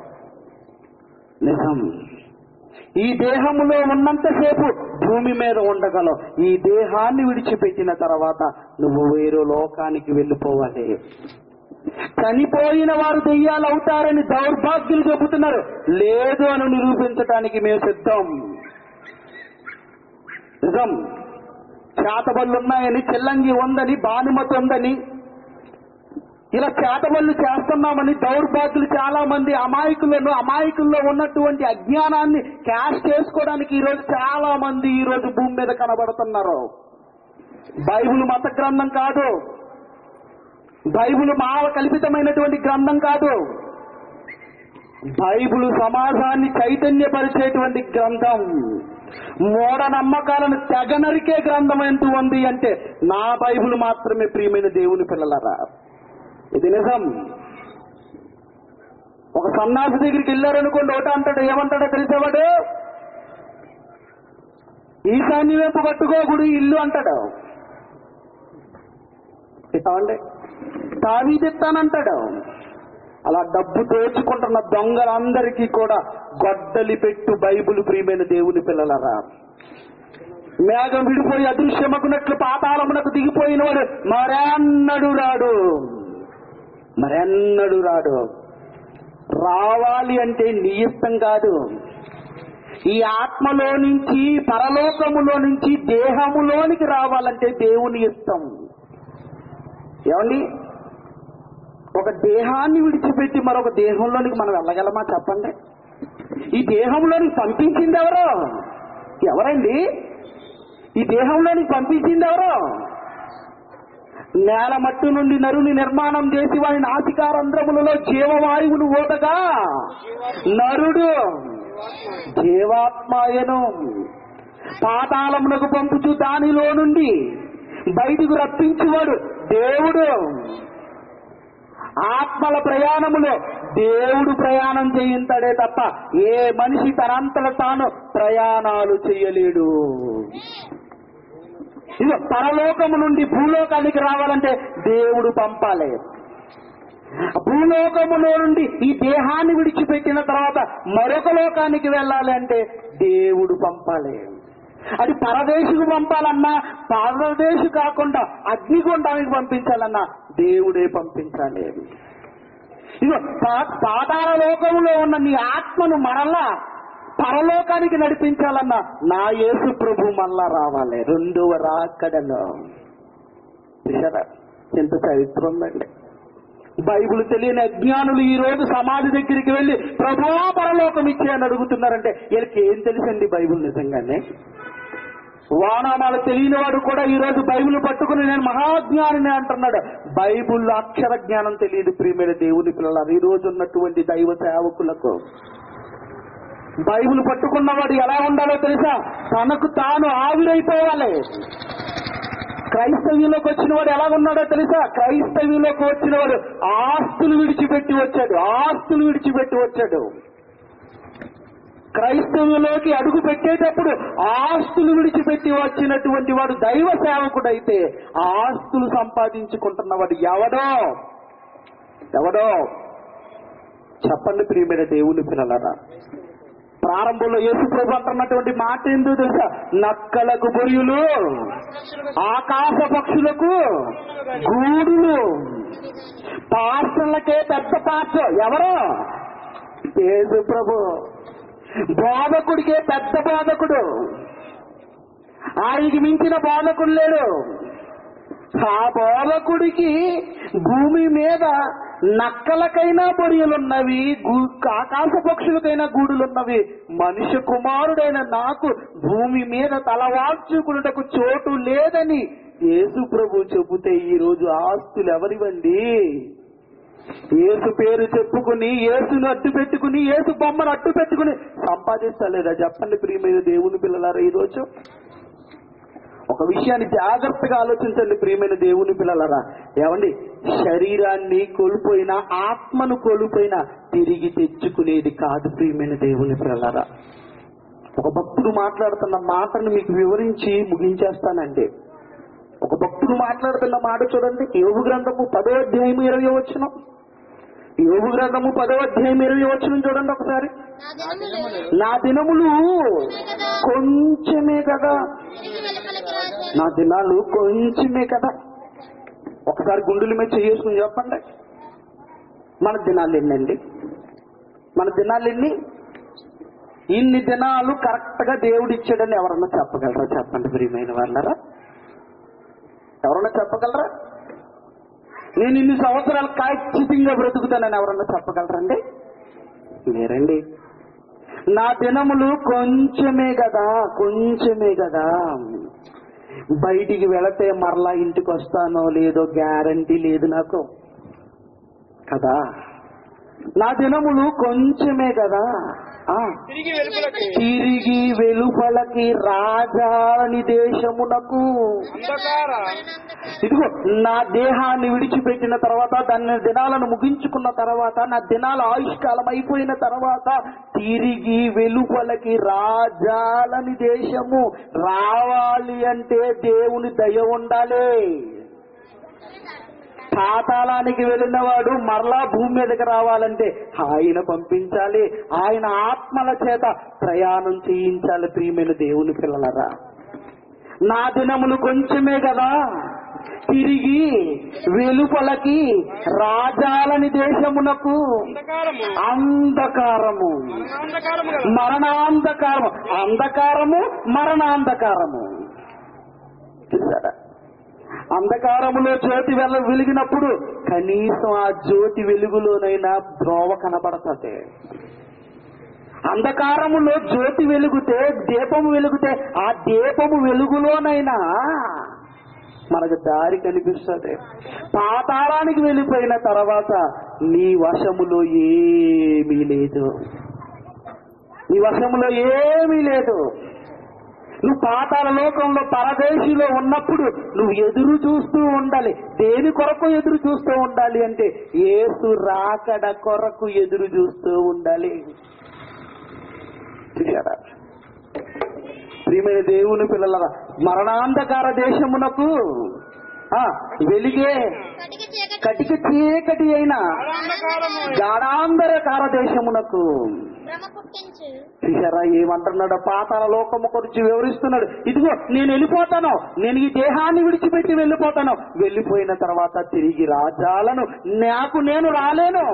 నిజం ఈ దేహములో ఉన్నంతసేపు భూమి మీద ఉండగలవు ఈ దేహాన్ని విడిచిపెట్టిన తర్వాత నువ్వు వేరే లోకానికి వెళ్ళిపోవాలి చనిపోయిన వారు దెయ్యాలు అవుతారని దౌర్భాగ్యులు చెబుతున్నారు లేదు అని నిరూపించడానికి మేము సిద్ధం నిజం చేతబళ్ళు ఉన్నాయని చెల్లంగి ఉందని బానుమతి ఉందని ఇలా చేతబళ్ళు చేస్తున్నామని దౌర్భాగ్యులు చాలా మంది అమాయకులను అమాయకుల్లో ఉన్నటువంటి అజ్ఞానాన్ని క్యాష్ చేసుకోవడానికి ఈ రోజు చాలా మంది ఈ రోజు భూమి మీద కనబడుతున్నారు బైబిల్ మత గ్రంథం కాదు బైబిల్ మావ కల్పితమైనటువంటి గ్రంథం కాదు బైబిల్ సమాజాన్ని చైతన్యపరిచేటువంటి గ్రంథం మూఢ నమ్మకాలను తెగనరికే గ్రంథం ఎంతు ఉంది అంటే నా బైబిల్ మాత్రమే ప్రియమైన దేవుని పిల్లలరా ఇది నిజం ఒక సన్నాసి దగ్గరికి వెళ్ళారనుకోండి ఒకటి అంటాడు ఏమంటాడో తెలిసేవాడు ఈశాన్య వైపు కట్టుకోకుడు ఇల్లు అంటాడు ఏమండి తావీదిస్తానంటాడు అలా డబ్బు దోచుకుంటున్న దొంగలందరికీ కూడా గొడ్డలి పెట్టు బైబిల్ ప్రియమైన దేవుని పిల్లలరా మేఘం విడిపోయి అదృశ్యమకున్నట్లు పాతాళమునకు దిగిపోయిన వాడు మరెన్నడు రాడు మరెన్నడు రాడు రావాలి అంటే నీ ఇష్టం కాదు ఈ ఆత్మలో నుంచి పరలోకములో నుంచి దేహములోనికి రావాలంటే దేవుని ఇష్టం ఏమండి ఒక దేహాన్ని విడిచిపెట్టి మరొక దేహంలోనికి మనం వెళ్ళగలమా చెప్పండి ఈ దేహంలోనికి పంపించింది ఎవరు ఎవరండి ఈ దేహంలోనికి పంపించింది ఎవరు నేల మట్టు నుండి నరుని నిర్మాణం చేసి వారి నాసికారంధ్రములలో జీవవాయువును ఊదగా నరుడు జీవాత్మాయను పాతాళమునకు పంపుచు దానిలో నుండి బయటకు రప్పించువాడు దేవుడు ఆత్మల ప్రయాణములో దేవుడు ప్రయాణం చేయింతాడే తప్ప ఏ మనిషి తనంతట తాను ప్రయాణాలు చేయలేడు ఇదిగో పరలోకము నుండి భూలోకానికి రావాలంటే దేవుడు పంపాలి భూలోకములో నుండి ఈ దేహాన్ని విడిచిపెట్టిన తర్వాత మరొక లోకానికి వెళ్ళాలి అంటే దేవుడు పంపాలి అది పరదేశుకు పంపాలన్నా పరదేశు కాకుండా అగ్నిగుండానికి పంపించాలన్నా దేవుడే పంపించాలి ఇదిగో పా- పాతాళ లోకంలో ఉన్న నీ ఆత్మను మరలా పరలోకానికి నడిపించాలన్నా నా యేసు ప్రభు మళ్ళా రావాలి రెండవ రాకడలో చూసారా ఎంత చరిత్ర ఉందండి బైబిల్ తెలియని అజ్ఞానులు ఈ రోజు సమాధి దగ్గరికి వెళ్ళి ప్రభా పరలోకం ఇచ్చే అని అడుగుతున్నారంటే వీళ్ళకి ఏం తెలుసండి బైబిల్ నిజంగానే వానామాలు తెలియని వాడు కూడా ఈ రోజు బైబిల్ పట్టుకుని నేను మహాజ్ఞానిని అంటున్నాడు బైబిల్ అక్షర జ్ఞానం తెలియదు ప్రియమైన దేవుని పిల్లలు ఈ రోజు ఉన్నటువంటి దైవ సేవకులకు బైబిల్ పట్టుకున్నవాడు ఎలా ఉండాలో తెలుసా తనకు తాను ఆవిరైపోవాలి క్రైస్తవ్యంలోకి వచ్చిన వాడు ఎలా ఉన్నాడో తెలుసా క్రైస్తవ్యంలోకి వచ్చిన వాడు ఆస్తులు విడిచిపెట్టి వచ్చాడు ఆస్తులు విడిచిపెట్టి వచ్చాడు క్రైస్తవులోకి అడుగు పెట్టేటప్పుడు ఆస్తులు విడిచిపెట్టి వచ్చినటువంటి వాడు దైవ సేవకుడైతే ఆ ఆస్తులు సంపాదించుకుంటున్నవాడు ఎవడో ఎవడో చెప్పండి ప్రియమైన దేవుని పిల్లలరా ప్రారంభంలో యేసు ప్రభు అంటున్నటువంటి మాట ఏందో తెలుసా నక్కలకు బొరియులు ఆకాశ పక్షులకు గూడులు పార్సలకే పెద్ద పార్స ఎవరు యేసు ప్రభు బోధకుడికే పెద్ద బోధకుడు ఆయనకి మించిన బోధకుడు లేడు ఆ బోధకుడికి భూమి మీద నక్కలకైనా బొరియలున్నవి గు- ఆకాశ పక్షులకైనా గూడులున్నవి మనిషి కుమారుడైన నాకు భూమి మీద తలవాల్చుకున్నటకు చోటు లేదని యేసు ప్రభు చెబితే ఈ రోజు ఆస్తులు ఎవరివండి యేసు పేరు చెప్పుకుని యేసును అడ్డు పెట్టుకుని యేసు బొమ్మను అడ్డు పెట్టుకుని సంపాదిస్తలేదా చెప్పండి ప్రియమైన దేవుని పిల్లలారా ఈ రోజు ఒక విషయాన్ని జాగ్రత్తగా ఆలోచించండి ప్రియమైన దేవుని పిల్లలరా ఏమండి శరీరాన్ని కోల్పోయినా ఆత్మను కోల్పోయినా తిరిగి తెచ్చుకునేది కాదు ప్రియమైన దేవుని పిల్లలరా ఒక భక్తుడు మాట్లాడుతున్న మాటను మీకు వివరించి ముగించేస్తానండి ఒక భక్తుడు మాట్లాడుతున్న మాట చూడండి యోగు గ్రంథము పదో అధ్యాయం ఇరవై వచ్చిన యోగు గ్రంథము పదో అధ్యాయం ఇరవై వచ్చిన చూడండి ఒకసారి నా దినములు నా దినములు కొంచెమే కదా తిరిగి వెలుపలికి రాజు నా దినాలు కొంచెమే కదా ఒకసారి గుండెల మీద చేసుకుని చెప్పండి మన దినాలు ఎన్నండి మన దినాలు ఎన్ని ఇన్ని దినాలు కరెక్ట్ గా దేవుడు ఇచ్చాడని ఎవరన్నా చెప్పగలరా చెప్పండి ప్రియమైన వాళ్ళరా ఎవరన్నా చెప్పగలరా నేను ఇన్ని సంవత్సరాలు ఖచ్చితంగా బ్రతుకుతానని ఎవరన్నా చెప్పగలరండి లేరండి నా దినములు కొంచెమే కదా కొంచెమే కదా బయటికి వెళితే మరలా ఇంటికి వస్తానో లేదో గ్యారంటీ లేదు నాకు కదా నా దినములు కొంచెమే కదా ఆ తిరిగి వెలుపలకి తిరిగి వెలుపలకి రాజాని దేశమునకు అంధకార ఇదిగో నా దేహాన్ని విడిచిపెట్టిన తర్వాత దాని దినాలను ముగించుకున్న తర్వాత నా దినాల ఆయుష్కాలం అయిపోయిన తర్వాత తిరిగి వెలుపలకి రాజాలని దేశము రావాలి అంటే దేవుని దయ ఉండాలి పాతాళానికి వెళ్ళిన వాడు మరలా భూమి మీదకి రావాలంటే ఆయన పంపించాలి ఆయన ఆత్మల చేత ప్రయాణం చేయించాలి ప్రియమైన దేవుని పిల్లలరా నా దినములు కొంచెమే కదా తిరిగి వెలుపలకి రాజాలని దేశమునకు అంధకారము అంధకారము అంధకారము కదా మరణాంధకారము అంధకారము మరణాంధకారము చూసారా అంధకారములో జ్యోతి వెల వెలిగినప్పుడు కనీసం ఆ జ్యోతి వెలుగులోనైనా ద్రోవ కనబడుతుంది అంధకారములో జ్యోతి వెలుగుతే దీపము వెలుగుతే ఆ దీపము వెలుగులోనైనా మనకు దారి కనిపిస్తుంది పాతాళానికి వెళ్ళిపోయిన తర్వాత నీ వశములో ఏమీ లేదు నీ వశములో ఏమీ లేదు నువ్వు పాతాల లోకంలో పరదేశిలో ఉన్నప్పుడు నువ్వు ఎదురు చూస్తూ ఉండాలి దేని కొరకు ఎదురు చూస్తూ ఉండాలి అంటే ఏసు రాకడ కొరకు ఎదురు చూస్తూ ఉండాలి చూశారా ప్రియమైన దేవుని పిల్లల మరణాంధకార దేశమునకు ఆ, వెలిగే కటిక చీకటి కటిక చీకటి అయిన అంధకారము గాఢాంధకార దేశమునకు భ్రమ పుట్టించు చూసారా ఏమంటున్నాడు పాతాల లోకము గురించి వివరిస్తున్నాడు ఇదిగో నేను వెళ్ళిపోతాను నేను ఈ దేహాన్ని విడిచిపెట్టి వెళ్ళిపోతాను వెళ్ళిపోయిన తర్వాత తిరిగి రాజాలను నాకు నేను రాలేను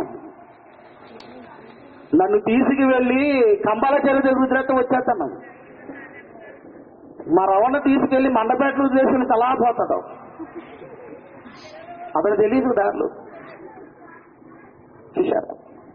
నన్ను తీసుకు వెళ్ళి కంబాల చెరువు రుద్రత వచ్చేస్తాను మా రవణ తీసుకెళ్లి మండపేటలు చేసిన తలాపోతాడు అతను తెలియదు దారులు చూశారా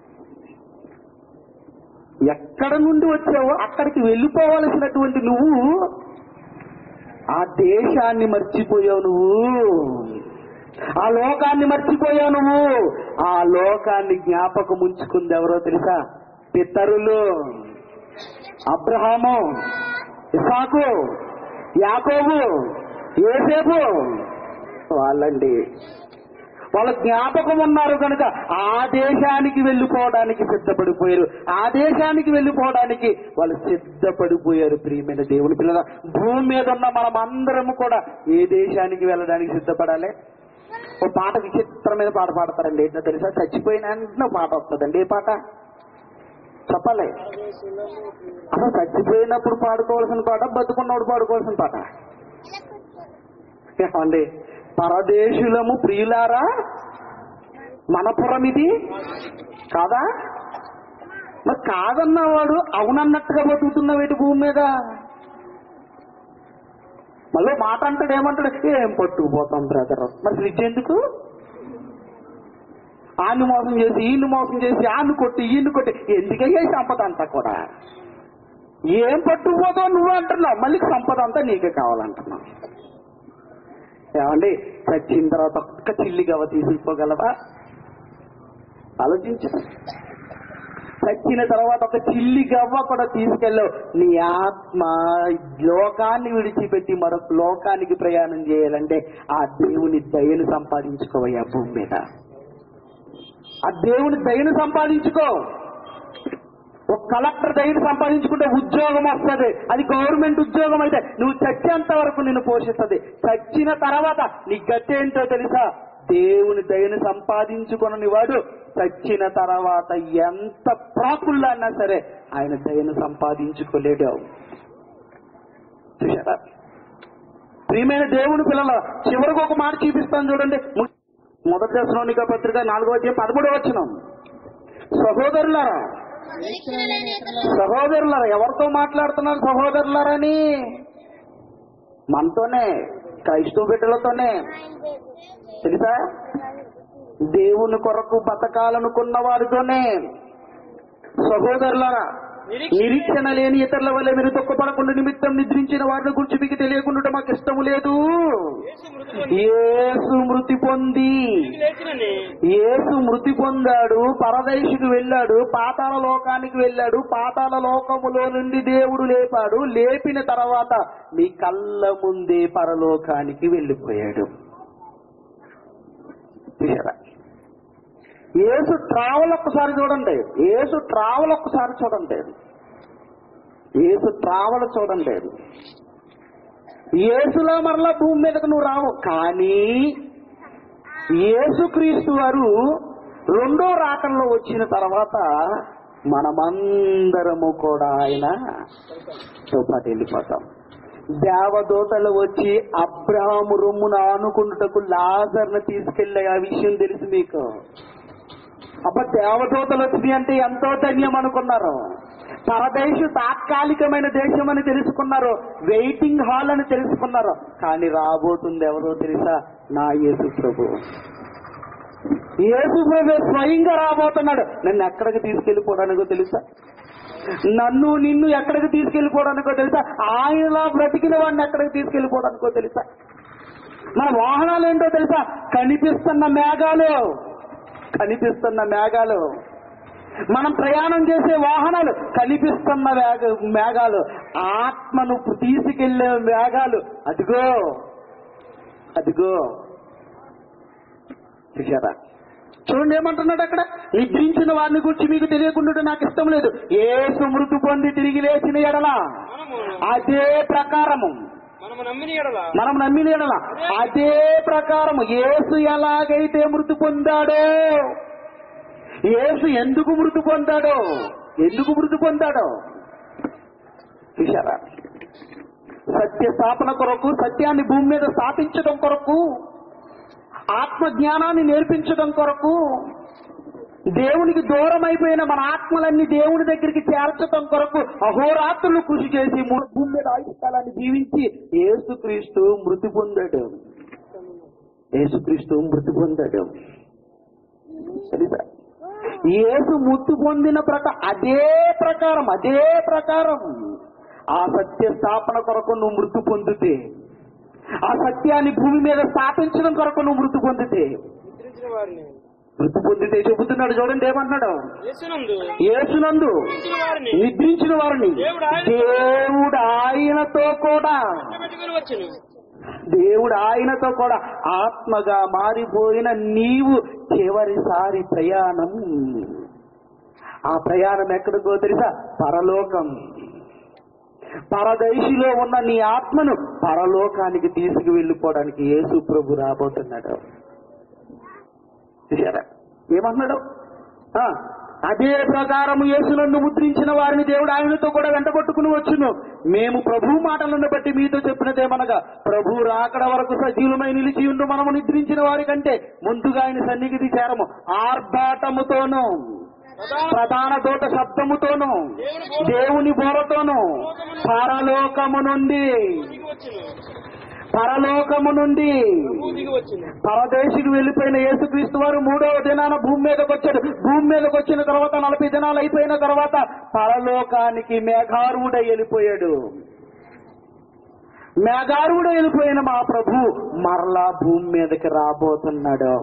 ఎక్కడ నుండి వచ్చావో అక్కడికి వెళ్ళిపోవలసినటువంటి నువ్వు ఆ దేశాన్ని మర్చిపోయావు నువ్వు ఆ లోకాన్ని మర్చిపోయావు నువ్వు ఆ లోకాన్ని జ్ఞాపకం ఉంచుకుంది ఎవరో తెలుసా పితరులు అబ్రహాము ఇసాకు యాకోబు ఏసేపు వాళ్ళండి వాళ్ళ జ్ఞాపకం ఉన్నారు కనుక ఆ దేశానికి వెళ్ళిపోవడానికి సిద్ధపడిపోయారు ఆ దేశానికి వెళ్ళిపోవడానికి వాళ్ళు సిద్ధపడిపోయారు ప్రియమైన దేవుని పిల్లల భూమి మీద ఉన్న మనం అందరము కూడా ఏ దేశానికి వెళ్ళడానికి సిద్ధపడాలి ఓ పాట విచిత్రమైన పాట పాడతారండి ఏంటో తెలుసా చచ్చిపోయిన వెంటనే పాట వస్తుందండి ఏ పాట చెప్పాలి అసలు చచ్చిపోయినప్పుడు పాడుకోవాల్సిన పాట బతుకున్నప్పుడు పాడుకోవాల్సిన పాట ఏమండి పరదేశులము ప్రియులారా మనపురం ఇది కాదా మరి కాదన్నవాడు అవునన్నట్టుగా బతుకుతున్నావేటి భూమి మీద మళ్ళీ మాట అంటాడు ఏమంటాడు ఏం పట్టుకుపోతాం బ్రదర్ మరి ఫ్రిడ్జ్ ఎందుకు ఆన్ని మోసం చేసి ఈయన్ని మోసం చేసి ఆన్ని కొట్టి ఈయన్ని కొట్టి ఎందుకయ్యా ఈ సంపద అంతా కూడా ఏం పట్టుకుపోతావు నువ్వు అంటున్నావు మళ్ళీ సంపద అంతా నీకే కావాలంటున్నావు ఏమండి చచ్చిన తర్వాత ఒక్క చిల్లి గవ తీసుకుపోగలవా ఆలోచించు చచ్చిన తర్వాత ఒక చిల్లి గవ్వ కూడా తీసుకెళ్ళవు నీ ఆత్మ లోకాన్ని విడిచిపెట్టి మరొక లోకానికి ప్రయాణం చేయాలంటే ఆ దేవుని దయను సంపాదించుకోవయ్యా భూమి మీద ఆ దేవుని దయను సంపాదించుకో ఒక కలెక్టర్ దయను సంపాదించుకుంటే ఉద్యోగం వస్తుంది అది గవర్నమెంట్ ఉద్యోగం అయితే నువ్వు చచ్చేంత వరకు నిన్ను పోషిస్తుంది చచ్చిన తర్వాత నీ గతి ఏంటో తెలుసా దేవుని దయను సంపాదించుకుని వాడు చచ్చిన తర్వాత ఎంత ప్రాకుల్లో అన్నా సరే ఆయన దయను సంపాదించుకోలేడు చూసారా ప్రియమైన దేవుని పిల్లల చివరికి ఒక మాట చూపిస్తాను చూడండి ము- మొదటి దశలోనిక పత్రిక నాలుగో అధ్యాయం పదమూడవ వచనం సహోదరులారా నిరీక్షణ లేని ఇతరులు సహోదరులారా ఎవరితో మాట్లాడుతున్నారు సహోదరులారని మనతోనే క్రైస్తవ బిడ్డలతోనే తెలుసా దేవుని కొరకు బతకాలనుకున్న వారితోనే సహోదరులారా నిరీక్షణ లేని ఇతరుల వల్ల మీరు తొక్కపడకుండా నిమిత్తం నిద్రించిన వారిని గురించి మీకు తెలియకుండా మాకు ఇష్టం లేదు యేసు మృతి పొంది యేసు మృతి పొంది లేచినని యేసు మృతి పొందాడు పరదేశికి వెళ్ళాడు పాతాళ లోకానికి వెళ్ళాడు పాతాళ లోకములో నుండి దేవుడు లేపాడు లేపిన తర్వాత మీ కళ్ళ ముందే పరలోకానికి వెళ్ళిపోయాడు చూసారా యేసు ట్రావెల్ ఒక్కసారి చూడండి యేసు ట్రావెల్ ఒక్కసారి చూడండి యేసు ట్రావెల్ చూడండి యేసులో మరలా భూమి మీదకు నువ్వు రావు కానీ యేసుక్రీస్తు వారు రెండో రాకల్లో వచ్చిన తర్వాత మనమందరము కూడా ఆయన పాటు వెళ్ళిపోతాం దేవదూతలు వచ్చి అబ్రహాము రొమ్మున ఆనుకుంటుటకు లాజర్ను తీసుకెళ్లే ఆ విషయం తెలుసు మీకు అబ్బ దేవదూతలు వచ్చింది అంటే ఎంతో ధన్యం అనుకున్నారు పరదేశ తాత్కాలికమైన దేశం అని తెలుసుకున్నారు వెయిటింగ్ హాల్ అని తెలుసుకున్నారు కానీ రాబోతుంది ఎవరో తెలుసా నా యేసు ప్రభు యేసు ప్రభు స్వయంగా రాబోతున్నాడు నన్ను ఎక్కడికి తీసుకెళ్లిపోవడానికో తెలుసా నన్ను నిన్ను ఎక్కడికి తీసుకెళ్లిపోవడానికో తెలుసా ఆయనలా బ్రతికిన వాడిని ఎక్కడికి తీసుకెళ్లిపోవడానికో తెలుసా మన వాహనాలు ఏంటో తెలుసా కనిపిస్తున్న మేఘాలు కనిపిస్తున్న మేఘాలు మనం ప్రయాణం చేసే వాహనాలు కనిపిస్తున్న వేగ మేఘాలు ఆత్మను తీసుకెళ్లే మేఘాలు అదిగో అదిగో చూసారా చూడండి ఏమంటున్నాడు అక్కడ నిద్రించిన వారిని గురించి మీకు తెలియకుండా నాకు ఇష్టం లేదు ఏసు మృతి పొంది తిరిగి లేచిన ఎడల మనము అదే ప్రకారము మనము నమ్మిన ఎడల మనం నమ్మిన ఎడల అదే ప్రకారము ఏసు ఎలాగైతే మృతి పొందాడో ఏసు ఎందుకు మృతి పొందాడో ఎందుకు మృతి పొందాడో చూశారా సత్య స్థాపన కొరకు సత్యాన్ని భూమి మీద స్థాపించడం కొరకు ఆత్మ జ్ఞానాన్ని నేర్పించడం కొరకు దేవునికి దూరం అయిపోయిన మన ఆత్మలన్నీ దేవుని దగ్గరికి చేర్చడం కొరకు అహోరాత్రులు కృషి చేసి మూడు భూమి మీద ఆయుష్కాలాన్ని జీవించి ఏసుక్రీస్తు మృతి పొందాడు ఏసుక్రీస్తు మృతి పొందాడు తెలుసా యేసు మృతి పొందిన ప్రక అదే ప్రకారం అదే ప్రకారం ఆ సత్య స్థాపన కొరకు నువ్వు మృతి పొందితే ఆ సత్యాన్ని భూమి మీద స్థాపించడం కొరకు నువ్వు మృతి పొందితే నిద్రించిన వారిని మృతి పొందితే చెబుతున్నాడు చూడండి ఏమంటున్నాడు యేసునందు యేసునందు నిద్రించిన వారిని నిద్రించిన వారిని దేవుడు ఆయన- దేవుడు ఆయనతో కూడా పెట్టుకుని వచ్చును దేవుడు ఆయనతో కూడా ఆత్మగా మారిపోయిన నీవు చివరిసారి ప్రయాణం ఆ ప్రయాణం ఎక్కడికో తెలుసా పరలోకం పరదేశిలో ఉన్న నీ ఆత్మను పరలోకానికి తీసుకు వెళ్ళిపోవడానికి యేసు ప్రభు రాబోతున్నాడు చూశారా ఏమన్నాడు ఆ, అదే ప్రకారము యేసునందు ముద్రించిన వారిని దేవుడు ఆయనతో కూడా వెంటబట్టుకుని వచ్చును మేము ప్రభు మాటలను బట్టి మీతో చెప్పినదేమనగా ప్రభు రాకడ వరకు సజీవులమై నిలిచి ఉండు మనము నిద్రించిన వారి కంటే ముందుగా ఆయన సన్నిధికి చేరము ఆర్భాటముతోనూ ప్రధాన దూత శబ్దముతోనూ దేవుని బోరతోనూ పరలోకము నుండి దిగి వచ్చును పరలోకము నుండి ప్రభు దిగి వచ్చును పరదేశికి వెళ్లిపోయిన యేసుక్రీస్తు వారు మూడవ దినాన భూమి మీదకి వచ్చాడు భూమి మీదకి వచ్చిన తర్వాత నలభై దినాలు అయిపోయిన తర్వాత పరలోకానికి మేఘారువుడై వెళ్ళిపోయాడు మేఘారువుడై వెళ్ళిపోయిన మా ప్రభు మరలా భూమి మీదకి రాబోతున్నాడు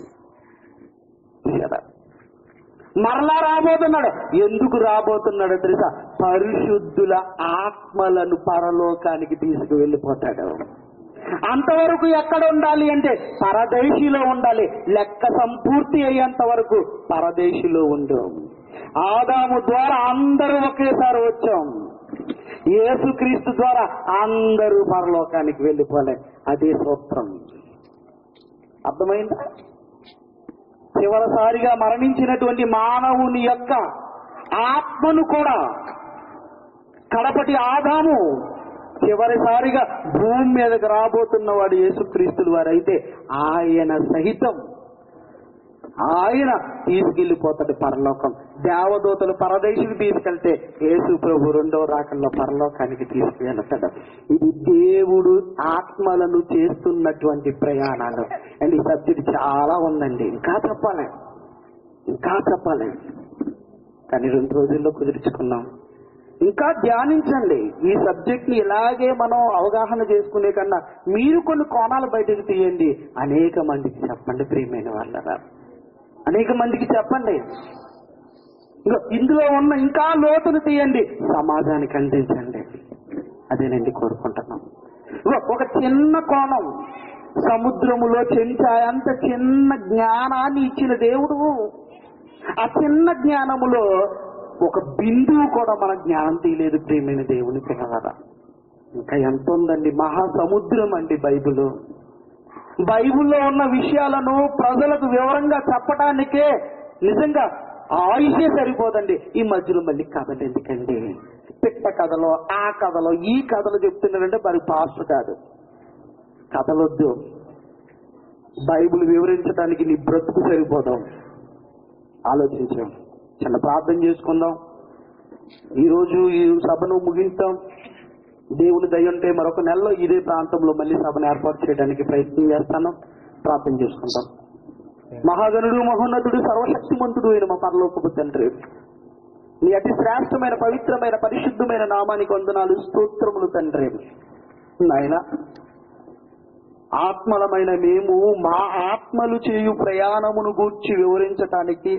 చూశారా? మరలా రాబోతున్నాడు ఎందుకు రాబోతున్నాడో తెలుసా పరిశుద్ధుల ఆత్మలను పరలోకానికి తీసుకు వెళ్ళిపోతాడు అంతవరకు ఎక్కడ ఉండాలి అంటే పరదేశిలో ఉండాలి లెక్క సంపూర్తి అయ్యేంత వరకు పరదేశిలో ఉండు ఆదాము ద్వారా అందరూ ఒకేసారి వచ్చాం యేసుక్రీస్తు ద్వారా అందరూ పరలోకానికి వెళ్ళిపోలే అదే సూత్రం అర్థమైందా చివరిసారిగా మరణించినటువంటి మానవుని యొక్క ఆత్మను కూడా కడపటి ఆదాము చివరిసారిగా భూమి మీదకి రాబోతున్న వాడు యేసుక్రీస్తులు వారైతే ఆయన సహితం ఆయన తీసుకెళ్లిపోతాడు పరలోకం దేవదూతలు పరదేశికి తీసుకెళ్తే యేసు ప్రభు రెండో రాకల్లో పరలోకానికి తీసుకువెళ్తాడు ఇది దేవుడు ఆత్మలను చేస్తున్నటువంటి ప్రయాణాలు అండ్ ఈ సబ్జెక్ట్ చాలా ఉందండి ఇంకా చెప్పాలి ఇంకా చెప్పాలి కానీ రెండు రోజుల్లో కుదుర్చుకున్నాం ఇంకా ధ్యానించండి ఈ సబ్జెక్ట్ ని ఇలాగే మనం అవగాహన చేసుకునే కన్నా మీరు కొన్ని కోణాలు బయటకు తీయండి అనేక మందికి చెప్పండి ప్రియమైన వాళ్ళరా అనేక మందికి చెప్పండి ఇంకో ఇందులో ఉన్న ఇంకా లోతులు తీయండి సమాజానికి అందించండి అదేనండి కోరుకుంటున్నాం ఇగో ఒక చిన్న కోణం సముద్రములో చెంచాయంత చిన్న జ్ఞానాన్ని ఇచ్చిన దేవుడు ఆ చిన్న జ్ఞానములో ఒక బిందువు కూడా మన జ్ఞానం తీయలేదు ప్రియమైన దేవుని పిల్లలరా ఇంకా ఎంత ఉందండి మహాసముద్రం అండి బైబిల్ బైబిల్లో ఉన్న విషయాలను ప్రజలకు వివరంగా చెప్పటానికే నిజంగా ఆయుషే సరిపోదండి ఈ మధ్యలో మళ్ళీ కథలు ఎందుకండి పిట్ట కథలో ఆ కథలో ఈ కథలు చెప్తున్నారంటే మరి పాస్టర్ కాదు కథలొద్దు బైబిల్ వివరించడానికి నీ బ్రతుకు సరిపోదాం ఆలోచించాం చిన్న ప్రార్థన చేసుకుందాం ఈ రోజు ఈ సభను ముగిస్తాం దేవుని దయ ఉంటే మరొక నెలలో ఇదే ప్రాంతంలో మళ్ళీ సభను ఏర్పాటు చేయడానికి ప్రయత్నం చేస్తాను ప్రార్థన చేసుకుంటాం మహాగణుడు మహోన్నతుడు సర్వశక్తిమంతుడు అయిన మా పరలోకపు తండ్రి నీ అతి శ్రేష్టమైన పవిత్రమైన పరిశుద్ధమైన నామానికి వందనాలు స్తోత్రములు తండ్రి నాయన ఆత్మలమైన మేము మా ఆత్మలు చేయు ప్రయాణమును గూర్చి వివరించటానికి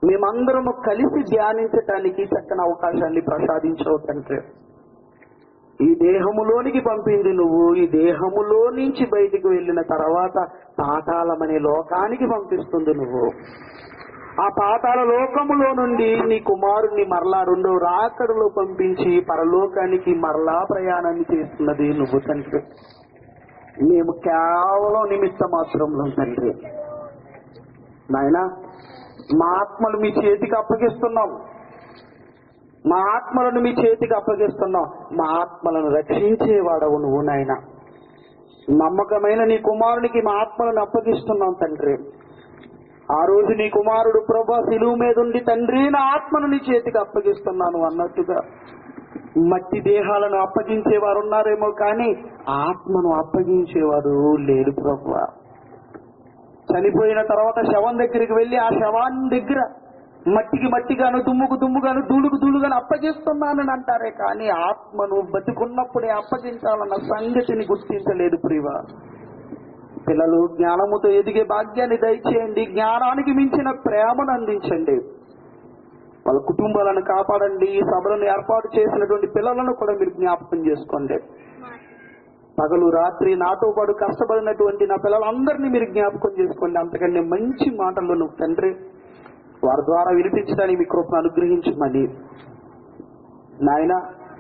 మేమందరము కలిసి ధ్యానించటానికి చక్కని అవకాశాన్ని ప్రసాదించవు తండ్రి ఈ దేహములోనికి పంపింది నువ్వు ఈ దేహములో నుంచి బయటికి వెళ్ళిన తర్వాత పాతాళమనే లోకానికి పంపిస్తుంది నువ్వు ఆ పాతాల లోకములో నుండి నీ కుమారుణ్ణి మరలా రెండో రాకడలో పంపించి పరలోకానికి మరలా ప్రయాణాన్ని చేస్తున్నది నువ్వు తండ్రి మేము కేవలం నిమిత్త మాత్రంలో తండ్రి నాయనా మా ఆత్మలు మీ చేతికి అప్పగిస్తున్నాం మా ఆత్మలను మీ చేతికి అప్పగిస్తున్నాం మా ఆత్మలను రక్షించేవాడవు నువ్వు నాయన నమ్మకమైన నీ కుమారునికి మా ఆత్మలను అప్పగిస్తున్నాం తండ్రి ఆ రోజు నీ కుమారుడు ప్రభా శిలువు మీద ఉండి తండ్రి నా ఆత్మను నీ చేతికి అప్పగిస్తున్నాను అన్నట్టుగా మట్టి దేహాలను అప్పగించేవారు ఉన్నారేమో కానీ ఆత్మను అప్పగించేవారు లేరు ప్రభా చనిపోయిన తర్వాత శవం దగ్గరికి వెళ్ళి ఆ శవాన్ని దగ్గర మట్టికి మట్టిగాను దుమ్ముకు దుమ్ముగాను ధూళుకు ధూళుగాను అప్పగిస్తున్నానని అంటారే కానీ ఆత్మను బతికున్నప్పుడే అప్పగించాలన్న సంగతిని గుర్తించలేదు ప్రివా పిల్లలు జ్ఞానముతో ఎదిగే భాగ్యాన్ని దయచేయండి జ్ఞానానికి మించిన ప్రేమను అందించండి వాళ్ళ కుటుంబాలను కాపాడండి ఈ సభలను ఏర్పాటు చేసినటువంటి పిల్లలను కూడా మీరు జ్ఞాపకం చేసుకోండి పగలు రాత్రి నాతో పాటు కష్టపడినటువంటి నా పిల్లలందరినీ మీరు జ్ఞాపకం చేసుకోండి అంతకంటే మంచి మాటలు నువ్వు తండ్రి వారి ద్వారా వినిపించడానికి మీ కృపను అనుగ్రహించమని నాయన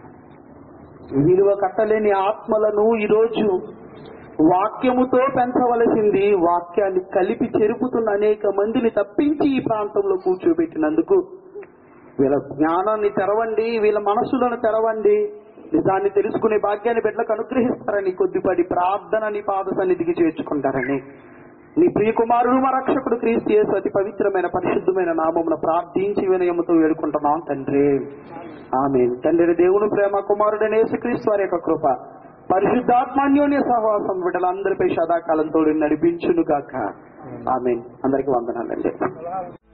విలువ కట్టలేని ఆత్మలను ఈరోజు వాక్యముతో పెంచవలసింది వాక్యాన్ని కలిపి చెరుపుతున్న అనేక మందిని తప్పించి ఈ ప్రాంతంలో కూర్చోబెట్టినందుకు వీళ్ళ జ్ఞానాన్ని తెరవండి వీళ్ళ మనసులను తెరవండి నిజాన్ని తెలుసుకునే భాగ్యాన్ని బిడ్డలకు అనుగ్రహిస్తారని కొద్దిపడి ప్రార్థన నీ పాద సన్నిధికి చేర్చుకుంటారని నీ ప్రియ కుమారుడు మా రక్షకుడు క్రీస్తు యేసు అతి పవిత్రమైన పరిశుద్ధమైన నామమున ప్రార్థించి వినయముతో వేడుకుంటున్నాం తండ్రి ఆమె తండ్రి దేవుని ప్రేమ కుమారుడైన యేసుక్రీస్తు వారి యొక్క కృప పరిశుద్ధాత్మాన్యోన్య సహవాసం బిడ్డలందరిపై సదాకాలం తోడు నడిపించును గాక ఆమె అందరికి వందనాలండి